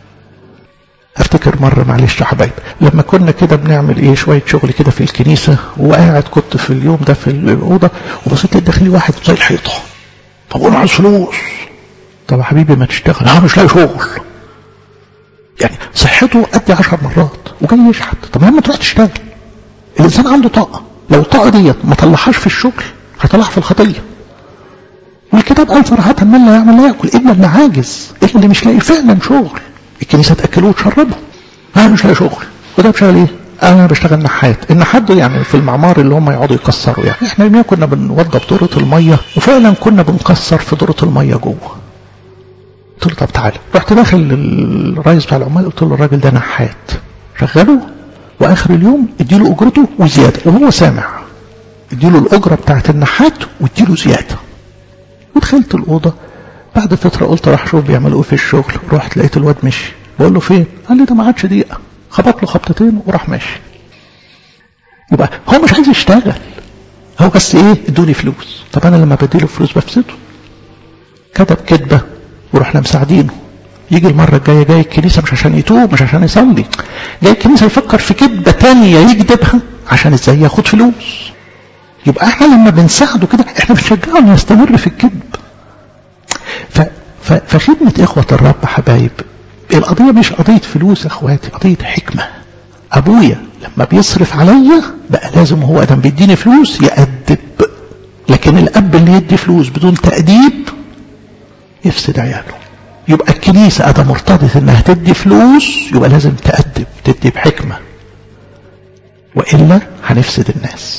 افتكر مرة معلش يا حبايب لما كنا كده بنعمل ايه شوية شغل كده في الكنيسة وقاعد كنت في اليوم ده في الأوضة وبصيت لقيت داخلي واحد زي الحيطة طب وانا عايز فلوس طب يا حبيبي ما تشتغل انا مش لاقي شغل يعني صحته قد عشر مرات وجاي يشحت طب لما تروح تشتغل الانسان عنده طاقة لو الطاقة ديت ما طلعهاش في الشغل هيطلعها في الخطية والكتاب قال صراحة من لا يعمل لا يأكل إلا اللي عاجز إلا اللي مش لاقي فعلا شغل الكنيسة تأكله وتشربه أنا مش لاقي شغل وده بشتغل إيه؟ أنا بشتغل نحات النحات ده يعني في المعمار اللي هم يقعدوا يكسروا يعني إحنا يوميا كنا بنوضب دورة المية وفعلا كنا بنكسر في دورة المية جوه قلت له طب تعالى رحت داخل الرئيس بتاع العمال قلت له الراجل ده نحات شغله واخر اليوم اديله اجرته وزياده وهو سامع اديله الاجره بتاعت النحات واديله زياده ودخلت الاوضه بعد فتره قلت راح اشوف بيعملوا ايه في الشغل رحت لقيت الواد مشي بقول له فين قال لي ده ما عادش دقيقه خبط له خبطتين وراح ماشي يبقى هو مش عايز يشتغل هو بس ايه ادوني فلوس طب انا لما بديله فلوس بفسده كتب كذبه ورحنا مساعدينه يجي المرة الجاية جاي الكنيسة مش عشان يتوب مش عشان يصلي جاي الكنيسة يفكر في كذبة تانية يكذبها عشان ازاي ياخد فلوس يبقى احنا لما بنساعده كده احنا بنشجعه انه يستمر في الكذب ف... ف... فخدمة اخوة الرب حبايب القضية مش قضية فلوس يا اخواتي قضية حكمة ابويا لما بيصرف عليا بقى لازم هو ادم بيديني فلوس يأدب لكن الاب اللي يدي فلوس بدون تأديب يفسد عياله يبقى الكنيسة أدا مرتضت إنها تدي فلوس يبقى لازم تأدب تدي بحكمة وإلا هنفسد الناس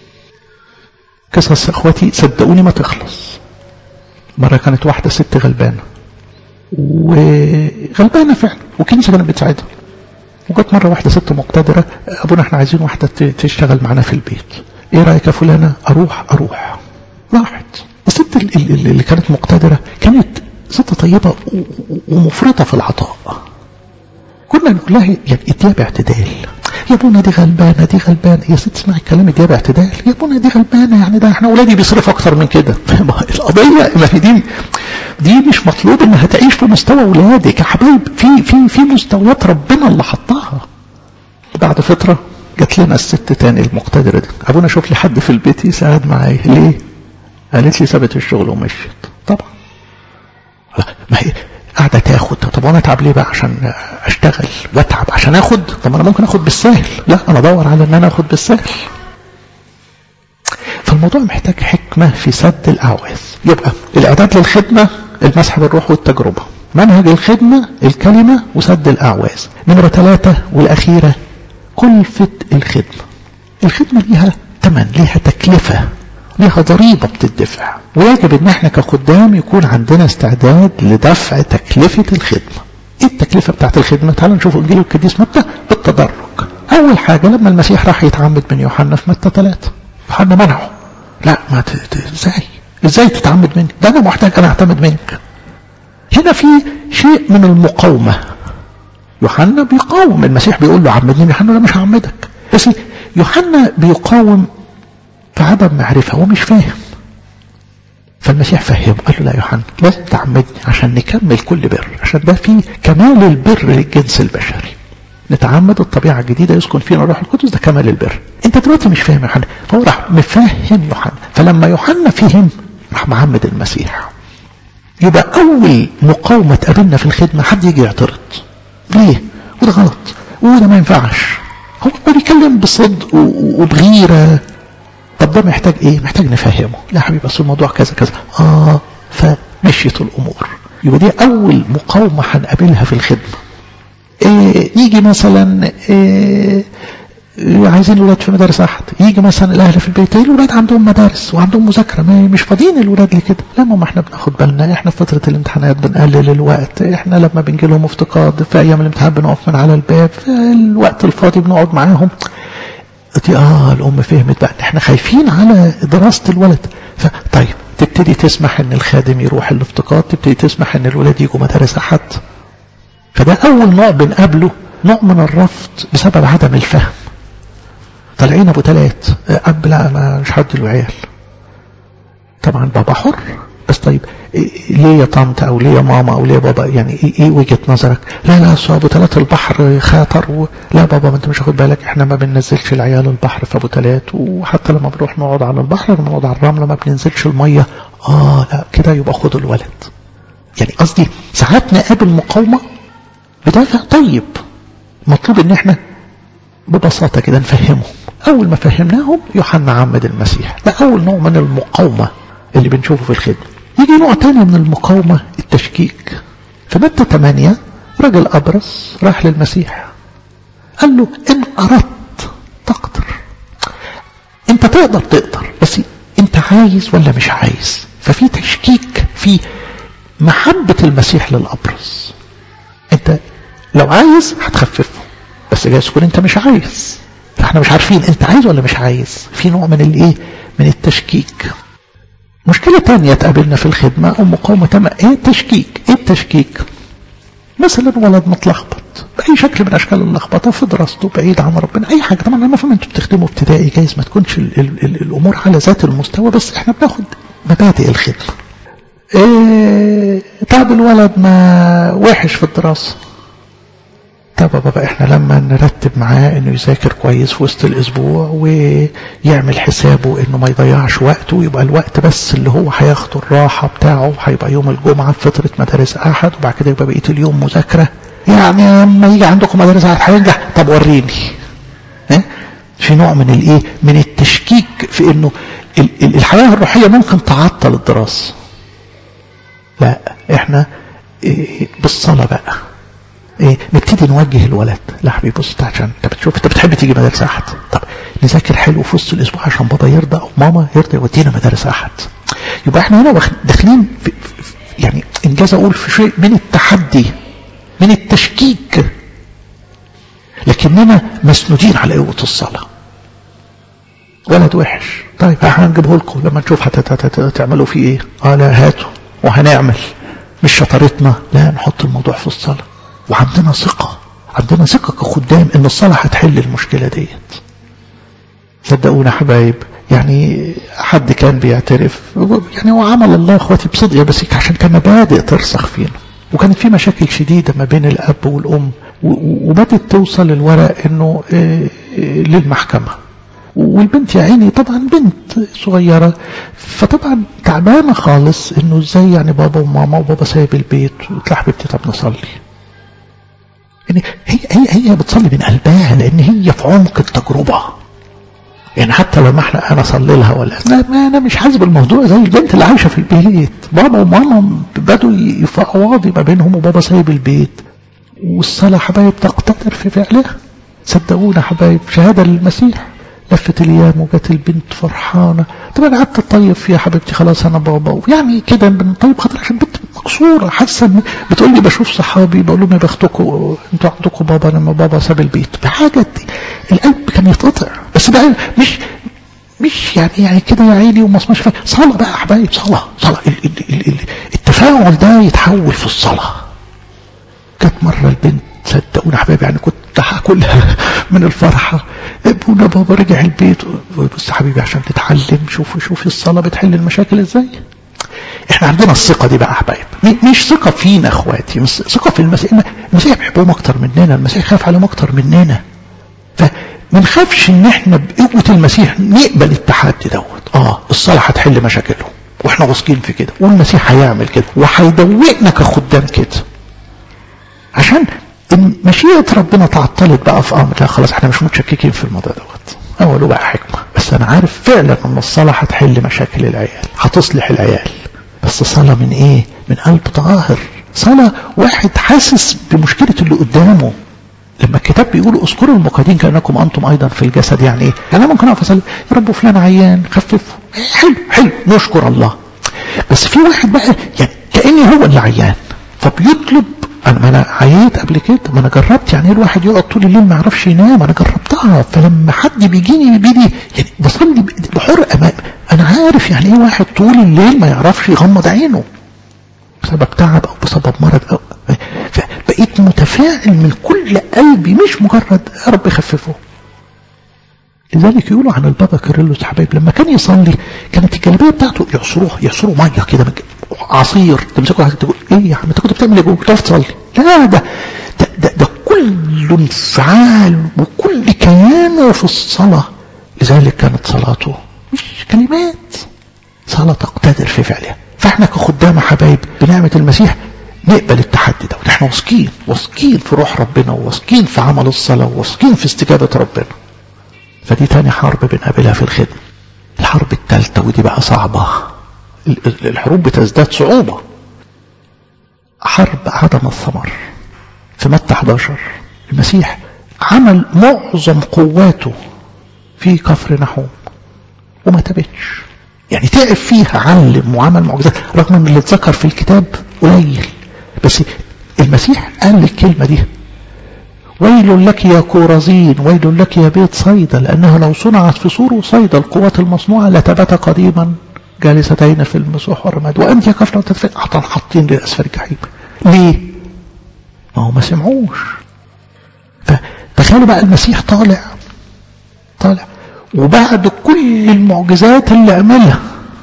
قصص إخواتي صدقوني ما تخلص مرة كانت واحدة ست غلبانة وغلبانة فعلا والكنيسة كانت بتساعدها وجت مرة واحدة ست مقتدرة أبونا احنا عايزين واحدة تشتغل معانا في البيت ايه رأيك يا فلانة اروح اروح راحت الست اللي كانت مقتدرة كانت ست طيبة ومفرطة في العطاء كنا نقول لها يعني اديها باعتدال يا ابونا دي غلبانة دي غلبانة يا ست اسمعي الكلام اديها باعتدال يا ابونا دي غلبانة يعني ده احنا اولادي بيصرفوا اكتر من كده القضية ما هي دي دي مش مطلوب انها تعيش في مستوى اولادك يا حبايب في في في مستويات ربنا اللي حطها بعد فترة جات لنا الست تاني المقتدرة دي ابونا شوف لي حد في البيت يساعد معايا ليه قالت لي سابت الشغل ومشيت طبعا ما هي قاعدة تاخد طب وانا اتعب ليه بقى عشان اشتغل واتعب عشان اخد طب انا ممكن اخد بالسهل لا انا ادور على ان انا اخد بالسهل فالموضوع محتاج حكمة في سد الاعواز يبقى الاعداد للخدمة المسح بالروح والتجربة منهج الخدمة الكلمة وسد الاعواز نمرة ثلاثة والاخيرة كلفة الخدمة الخدمة ليها ثمن ليها تكلفة ليها ضريبة بتدفع ويجب ان احنا كخدام يكون عندنا استعداد لدفع تكلفة الخدمة ايه التكلفة بتاعت الخدمة تعالوا نشوف انجيل القديس متى بالتدرج اول حاجة لما المسيح راح يتعمد من يوحنا في متى ثلاثة يوحنا منعه لا ما ت... ت... ازاي ازاي تتعمد مني ده انا محتاج انا اعتمد منك هنا في شيء من المقاومة يوحنا بيقاوم المسيح بيقول له عمدني يوحنا لا مش هعمدك بس يوحنا بيقاوم في عدم معرفة هو مش فاهم فالمسيح فهمه قال له لا يا يوحنا لازم تعمدني عشان نكمل كل بر عشان ده في كمال البر للجنس البشري نتعمد الطبيعة الجديدة يسكن فينا الروح القدس ده كمال البر انت دلوقتي مش فاهم يا يوحنا فهو راح مفهم يوحنا فلما يوحنا فهم راح معمد المسيح يبقى اول مقاومة تقابلنا في الخدمة حد يجي يعترض ليه وده غلط وده ما ينفعش هو بيتكلم بصدق وبغيرة طب ده محتاج ايه محتاج نفهمه لا حبيبي بس الموضوع كذا كذا اه فمشيت الامور يبقى دي اول مقاومة هنقابلها في الخدمة إيه يجي مثلا إيه عايزين الولاد في مدارس احد يجي مثلا الاهل في البيت الولاد عندهم مدارس وعندهم مذاكره ما مش فاضيين الولاد لكده لا ماما احنا بناخد بالنا احنا في فتره الامتحانات بنقلل الوقت احنا لما بنجي لهم افتقاد في ايام الامتحان بنقف من على الباب في الوقت الفاضي بنقعد معاهم دي اه الام فهمت بقى احنا خايفين على دراسه الولد فطيب تبتدي تسمح ان الخادم يروح الافتقاد تبتدي تسمح ان الولاد يجوا مدارس احد فده اول نوع بنقابله نوع من الرفض بسبب عدم الفهم طالعين ابو تلات اب لا ما مش حد العيال طبعا بابا حر بس طيب ليه يا طنط او ليه يا ماما او ليه يا بابا يعني ايه, إيه وجهه نظرك لا لا اصل ابو تلات البحر خطر و... لا بابا ما انت مش واخد بالك احنا ما بننزلش العيال البحر في ابو تلات وحتى لما بنروح نقعد على البحر لما نقعد على الرمله ما بننزلش الميه اه لا كده يبقى خدوا الولد يعني قصدي ساعات نقابل مقاومه بدافع طيب مطلوب ان احنا ببساطه كده نفهمهم اول ما فهمناهم يوحنا عمد المسيح ده اول نوع من المقاومه اللي بنشوفه في الخدمه يجي نوع تاني من المقاومة التشكيك في متى 8 رجل أبرص راح للمسيح قال له إن أردت تقدر أنت تقدر تقدر بس أنت عايز ولا مش عايز ففي تشكيك في محبة المسيح للأبرص أنت لو عايز هتخففه بس جايز تكون أنت مش عايز فاحنا مش عارفين أنت عايز ولا مش عايز في نوع من الإيه من التشكيك مشكلة تانية تقابلنا في الخدمة أو مقاومة تانية إيه التشكيك إيه التشكيك مثلا ولد متلخبط بأي شكل من أشكال اللخبطة في دراسته بعيد عن ربنا أي حاجة طبعا أنا فاهم أنتوا بتخدموا ابتدائي جايز ما تكونش ال ال ال الأمور على ذات المستوى بس إحنا بناخد مبادئ الخدمة إيه طب الولد ما وحش في الدراسة طب بابا احنا لما نرتب معاه انه يذاكر كويس في وسط الاسبوع ويعمل حسابه انه ما يضيعش وقته يبقى الوقت بس اللي هو هياخده الراحة بتاعه هيبقى يوم الجمعة في فترة مدارس احد وبعد كده يبقى بقية اليوم مذاكرة يعني لما يجي عندكم مدارس احد هينجح طب وريني اه؟ في نوع من الايه من التشكيك في انه الحياة الروحية ممكن تعطل الدراسة لا احنا ايه بالصلاة بقى ايه نبتدي نوجه الولد لا حبيبي بص عشان انت بتشوف انت بتحب تيجي مدارس احد طب نذاكر حلو في وسط الاسبوع عشان بابا يرضى او ماما يرضى يودينا مدارس احد يبقى احنا هنا داخلين في يعني انجاز اقول في شيء من التحدي من التشكيك لكننا مسنودين على قوه الصلاه ولد وحش طيب احنا هنجيبه لكم لما نشوف هتعملوا فيه ايه اه لا هاتوا وهنعمل مش شطارتنا لا نحط الموضوع في الصلاه وعندنا ثقة عندنا ثقة كخدام ان الصلاة هتحل المشكلة ديت صدقونا حبايب يعني حد كان بيعترف يعني هو عمل الله اخواتي بصدق بس عشان كان مبادئ ترسخ فينا وكانت في مشاكل شديدة ما بين الاب والام وبدت توصل الورق انه للمحكمة والبنت يا عيني طبعا بنت صغيرة فطبعا تعبانة خالص انه ازاي يعني بابا وماما وبابا سايب البيت وتلاقي حبيبتي طب نصلي يعني هي هي هي بتصلي من قلبها لان هي في عمق التجربه يعني حتى لما احنا انا اصلي لها ولا ما انا مش حاسب الموضوع زي البنت اللي عايشه في البيت بابا وماما بدوا يفقواضي ما بينهم وبابا سايب البيت والصلاه حبايب تقتدر في فعلها صدقونا حبايب شهاده للمسيح لفت الايام وجت البنت فرحانه طب انا قعدت اطيب فيها حبيبتي خلاص انا بابا يعني كده بنطيب خاطر عشان بنت مكسوره حاسه بتقول لي بشوف صحابي بقول لهم يا بختكم انتوا عندكم بابا لما بابا ساب البيت بحاجه القلب كان يتقطع بس بقى مش مش يعني يعني كده يا عيني وما اسمعش صلاه بقى يا حبايب صلاه صلاه التفاعل ده يتحول في الصلاه كانت مره البنت صدقونا حبايبي يعني كنت هاكلها من الفرحة ابونا بابا رجع البيت بص حبيبي عشان تتعلم شوف شوف الصلاة بتحل المشاكل ازاي احنا عندنا الثقة دي بقى حبايب مش ثقة فينا اخواتي مش ثقة في المسيح المسيح بيحبهم اكتر مننا المسيح خاف عليهم اكتر مننا فما نخافش ان احنا بقوة المسيح نقبل التحدي دوت اه الصلاة هتحل مشاكلهم واحنا واثقين في كده والمسيح هيعمل كده وهيدوقنا كخدام كده عشان ان مشيئة ربنا تعطلت بقى في امر لا خلاص احنا مش متشككين في الموضوع دوت هو له بقى حكمة بس انا عارف فعلا ان الصلاة هتحل مشاكل العيال هتصلح العيال بس صلاة من ايه من قلب طاهر صلاة واحد حاسس بمشكلة اللي قدامه لما الكتاب بيقول اذكروا المقادين كانكم انتم ايضا في الجسد يعني ايه يعني انا ممكن اقف اصلي يا رب فلان عيان خففه حلو حلو نشكر الله بس في واحد بقى يعني كاني هو اللي عيان فبيطلب انا ما انا عييت قبل كده ما انا جربت يعني ايه الواحد يقعد طول الليل ما يعرفش ينام انا جربتها فلما حد بيجيني بيدي يعني بصلي بحرقه ما انا عارف يعني ايه واحد طول الليل ما يعرفش يغمض عينه بسبب تعب او بسبب مرض او فبقيت متفاعل من كل قلبي مش مجرد يا رب خففه لذلك يقولوا عن البابا كيرلس حبايب لما كان يصلي كانت الجلابيه بتاعته يعصروها يعصروا ميه كده عصير تمسكوا تقول ايه يا عم انت كنت بتعمل ايه جوه كنت تصلي لا ده ده, ده ده كل انفعال وكل كيانه في الصلاه لذلك كانت صلاته مش كلمات صلاه تقتدر في فعلها فاحنا كخدام حبايب بنعمه المسيح نقبل التحدي ده احنا واثقين واثقين في روح ربنا وواثقين في عمل الصلاه وواثقين في استجابه ربنا فدي تاني حرب بنقابلها في الخدمة الحرب الثالثة ودي بقى صعبة الحروب بتزداد صعوبة حرب عدم الثمر في متى 11 المسيح عمل معظم قواته في كفر نحوم وما تبتش يعني تعب فيها علم وعمل معجزات رغم ان اللي اتذكر في الكتاب قليل بس المسيح قال الكلمة دي ويل لك يا كورزين ويل لك يا بيت صيدا لأنها لو صنعت في سور صيدا القوات المصنوعة لتبت قديما جالستين في المسوح والرماد وأنت يا كفر وتدفع حطن حاطين لأسفل الجحيم ليه؟ ما هو ما سمعوش فتخيلوا بقى المسيح طالع طالع وبعد كل المعجزات اللي عملها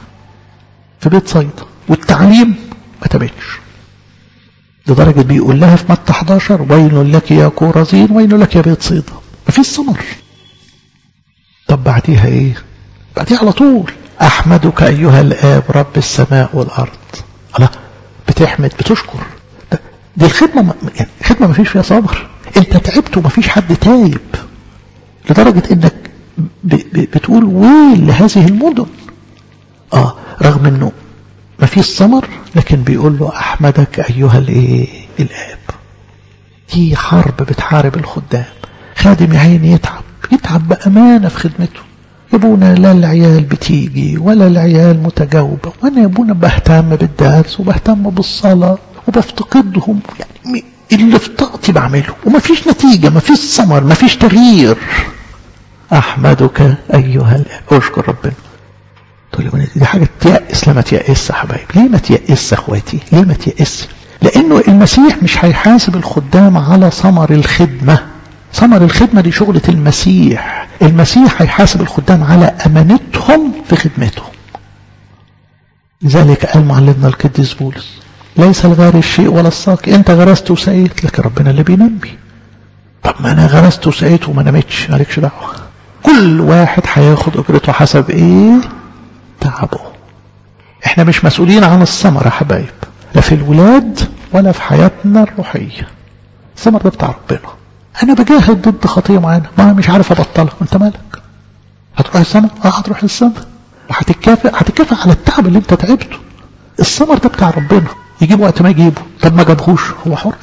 في بيت صيدا والتعليم ما تبتش لدرجة بيقول لها في متى 11 ويل لك يا كورزين ويل لك يا بيت صيدا مفيش ثمر طب بعديها ايه بعديها على طول احمدك ايها الاب رب السماء والارض الله بتحمد بتشكر دي الخدمة يعني الخدمة مفيش فيها صبر انت تعبت ومفيش حد تايب لدرجة انك بتقول ويل لهذه المدن اه رغم انه ما فيش ثمر لكن بيقول له احمدك ايها الايه الاب دي حرب بتحارب الخدام خادم يا عيني يتعب يتعب بامانه في خدمته يا ابونا لا العيال بتيجي ولا العيال متجاوبه وانا يا ابونا بهتم بالدرس وبهتم بالصلاه وبفتقدهم يعني اللي في طاقتي بعمله ومفيش نتيجه مفيش ثمر مفيش تغيير احمدك ايها الاب اشكر ربنا تقول لي دي حاجة تيأس لما تيأس يا حبايب ليه ما تيأس اخواتي ليه ما تيأس لانه المسيح مش هيحاسب الخدام على ثمر الخدمة ثمر الخدمة دي شغلة المسيح المسيح هيحاسب الخدام على امانتهم في خدمتهم لذلك قال معلمنا القديس بولس ليس الغار الشيء ولا الساق انت غرست وسقيت لكن ربنا اللي بينمي طب ما انا غرست وسقيت وما نمتش مالكش دعوه كل واحد هياخد اجرته حسب ايه تعبه احنا مش مسؤولين عن الثمر يا حبايب لا في الولاد ولا في حياتنا الروحية الثمر ده بتاع ربنا انا بجاهد ضد خطية معينة ما مش عارف ابطلها انت مالك هتروح السماء اه هتروح السماء وهتتكافئ هتتكافئ على التعب اللي انت تعبته الثمر ده بتاع ربنا يجيب وقت ما يجيبه طب ما جابهوش هو حر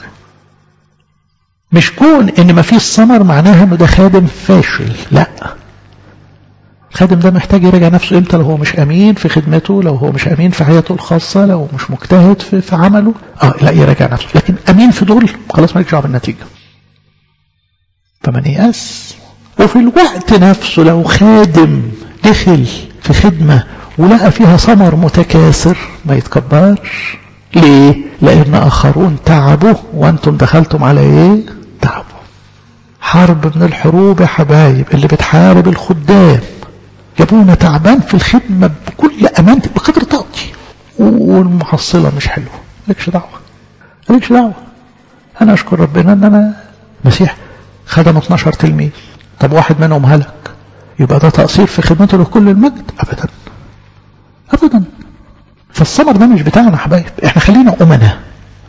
مش كون ان ما فيش ثمر معناها انه ده خادم فاشل لا الخادم ده محتاج يراجع نفسه امتى لو هو مش امين في خدمته لو هو مش امين في حياته الخاصة لو مش مجتهد في, في عمله اه لا يراجع نفسه لكن امين في دول خلاص مالكش دعوه بالنتيجة فمن يأس وفي الوقت نفسه لو خادم دخل في خدمة ولقى فيها ثمر متكاثر ما يتكبرش ليه لان اخرون تعبوا وانتم دخلتم على ايه تعبوا حرب من الحروب يا حبايب اللي بتحارب الخدام جابونا تعبان في الخدمة بكل أمانتي بقدر طاقتي والمحصلة مش حلوة مالكش دعوة مالكش دعوة أنا أشكر ربنا أن أنا مسيح خدم 12 تلميذ طب واحد منهم هلك يبقى ده تقصير في خدمته لكل المجد أبدا أبدا فالثمر ده مش بتاعنا حبايب احنا خلينا أمنا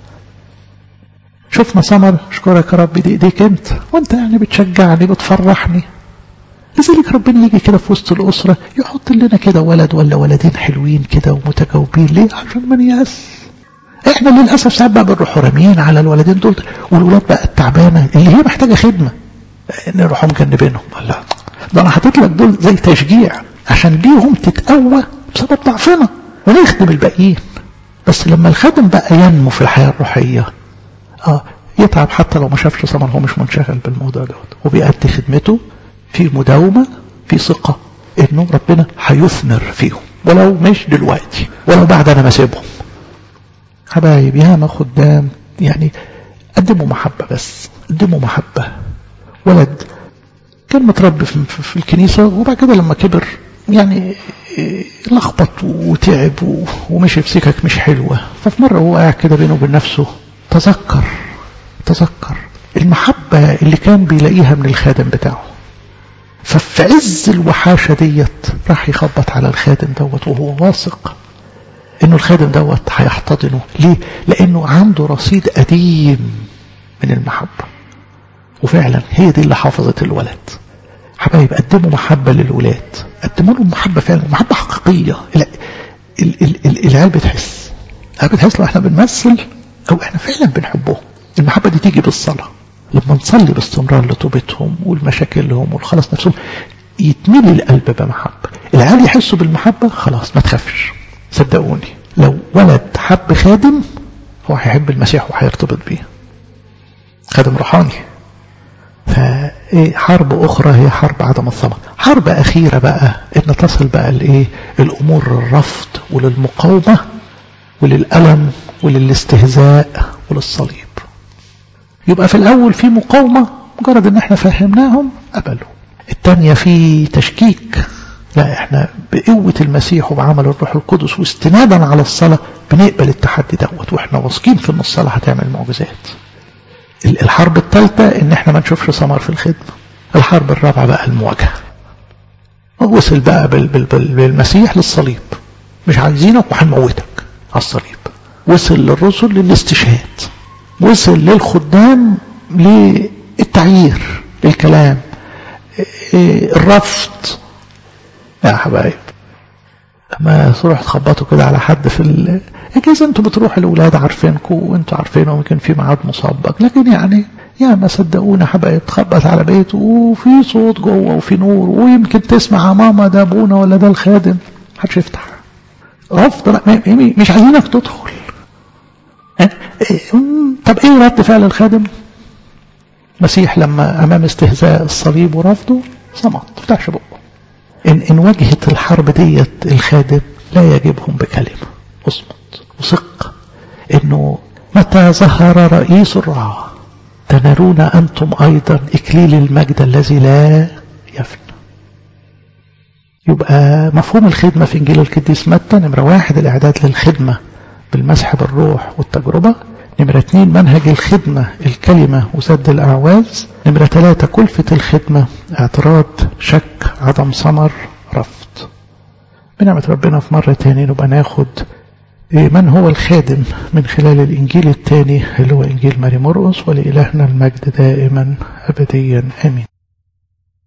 شفنا ثمر اشكرك يا رب دي ايديك انت وانت يعني بتشجعني بتفرحني لذلك ربنا يجي كده في وسط الأسرة يحط لنا كده ولد ولا ولدين حلوين كده ومتجاوبين ليه عشان ما نيأس احنا للأسف ساعات بقى بنروح راميين على الولدين دول والولاد بقى التعبانة اللي هي محتاجة خدمة نروح مجنبينهم لا ده انا حاطط لك دول زي تشجيع عشان بيهم تتقوى بسبب ضعفنا ونخدم الباقيين بس لما الخادم بقى ينمو في الحياة الروحية اه يتعب حتى لو ما شافش ثمر هو مش منشغل بالموضوع دوت وبيأدي خدمته في مداومة في ثقة انه ربنا هيثمر فيهم ولو مش دلوقتي ولو بعد انا ما اسيبهم حبايب ياما خدام يعني قدموا محبة بس قدموا محبة ولد كان متربي في, في الكنيسة وبعد كده لما كبر يعني لخبط وتعب ومشي في سكك مش حلوة ففي مرة هو قاعد كده بينه وبين نفسه تذكر تذكر المحبة اللي كان بيلاقيها من الخادم بتاعه ففي عز الوحاشة ديت راح يخبط على الخادم دوت وهو واثق انه الخادم دوت هيحتضنه ليه لانه عنده رصيد قديم من المحبة وفعلا هي دي اللي حافظت الولد حبايب قدموا محبة للولاد قدموا لهم محبة فعلا محبة حقيقية العيال بتحس العيال بتحس لو احنا بنمثل او احنا فعلا بنحبهم المحبة دي تيجي بالصلاة لما نصلي باستمرار لتوبتهم والمشاكلهم والخلاص نفسهم يتملي القلب بمحبة العيال يحسوا بالمحبة خلاص ما تخافش صدقوني لو ولد حب خادم هو هيحب المسيح وهيرتبط بيه خادم روحاني فحرب أخرى هي حرب عدم الثمر حرب أخيرة بقى إن تصل بقى لإيه الأمور للرفض وللمقاومة وللألم وللاستهزاء وللصليب يبقى في الأول في مقاومة مجرد إن احنا فهمناهم قبلوا الثانية في تشكيك لا احنا بقوة المسيح وبعمل الروح القدس واستنادا على الصلاة بنقبل التحدي دوت واحنا واثقين في ان الصلاة هتعمل معجزات الحرب الثالثة ان احنا ما نشوفش ثمر في الخدمة الحرب الرابعة بقى المواجهة وصل بقى بال بال بال بالمسيح للصليب مش عايزينك وهنموتك على الصليب وصل للرسل للاستشهاد وصل للخدام للتعيير الكلام الرفض يا حبايب لما تروح تخبطوا كده على حد في ال اجازه انتوا بتروحوا الاولاد عارفينكم وانتوا عارفينهم يمكن في ميعاد مسبق لكن يعني يا ما صدقونا حبايب تخبط على بيته وفي صوت جوه وفي نور ويمكن تسمع ماما ده ابونا ولا ده الخادم محدش يفتح رفض مش عايزينك تدخل طب ايه رد فعل الخادم مسيح لما امام استهزاء الصليب ورفضه صمت ما فتحش بقه إن, إن واجهت الحرب ديت الخادم لا يجبهم بكلمة اصمت وثق إنه متى ظهر رئيس الرعاة تنالون أنتم أيضا إكليل المجد الذي لا يفنى يبقى مفهوم الخدمة في إنجيل القديس متى نمرة واحد الإعداد للخدمة بالمسح بالروح والتجربة نمرة اثنين منهج الخدمة الكلمة وسد الأعواز نمرة ثلاثة كلفة الخدمة اعتراض شك عدم ثمر رفض بنعمة ربنا في مرة تاني نبقى ناخد من هو الخادم من خلال الإنجيل الثاني اللي هو إنجيل ماري مرقس ولإلهنا المجد دائما أبديا آمين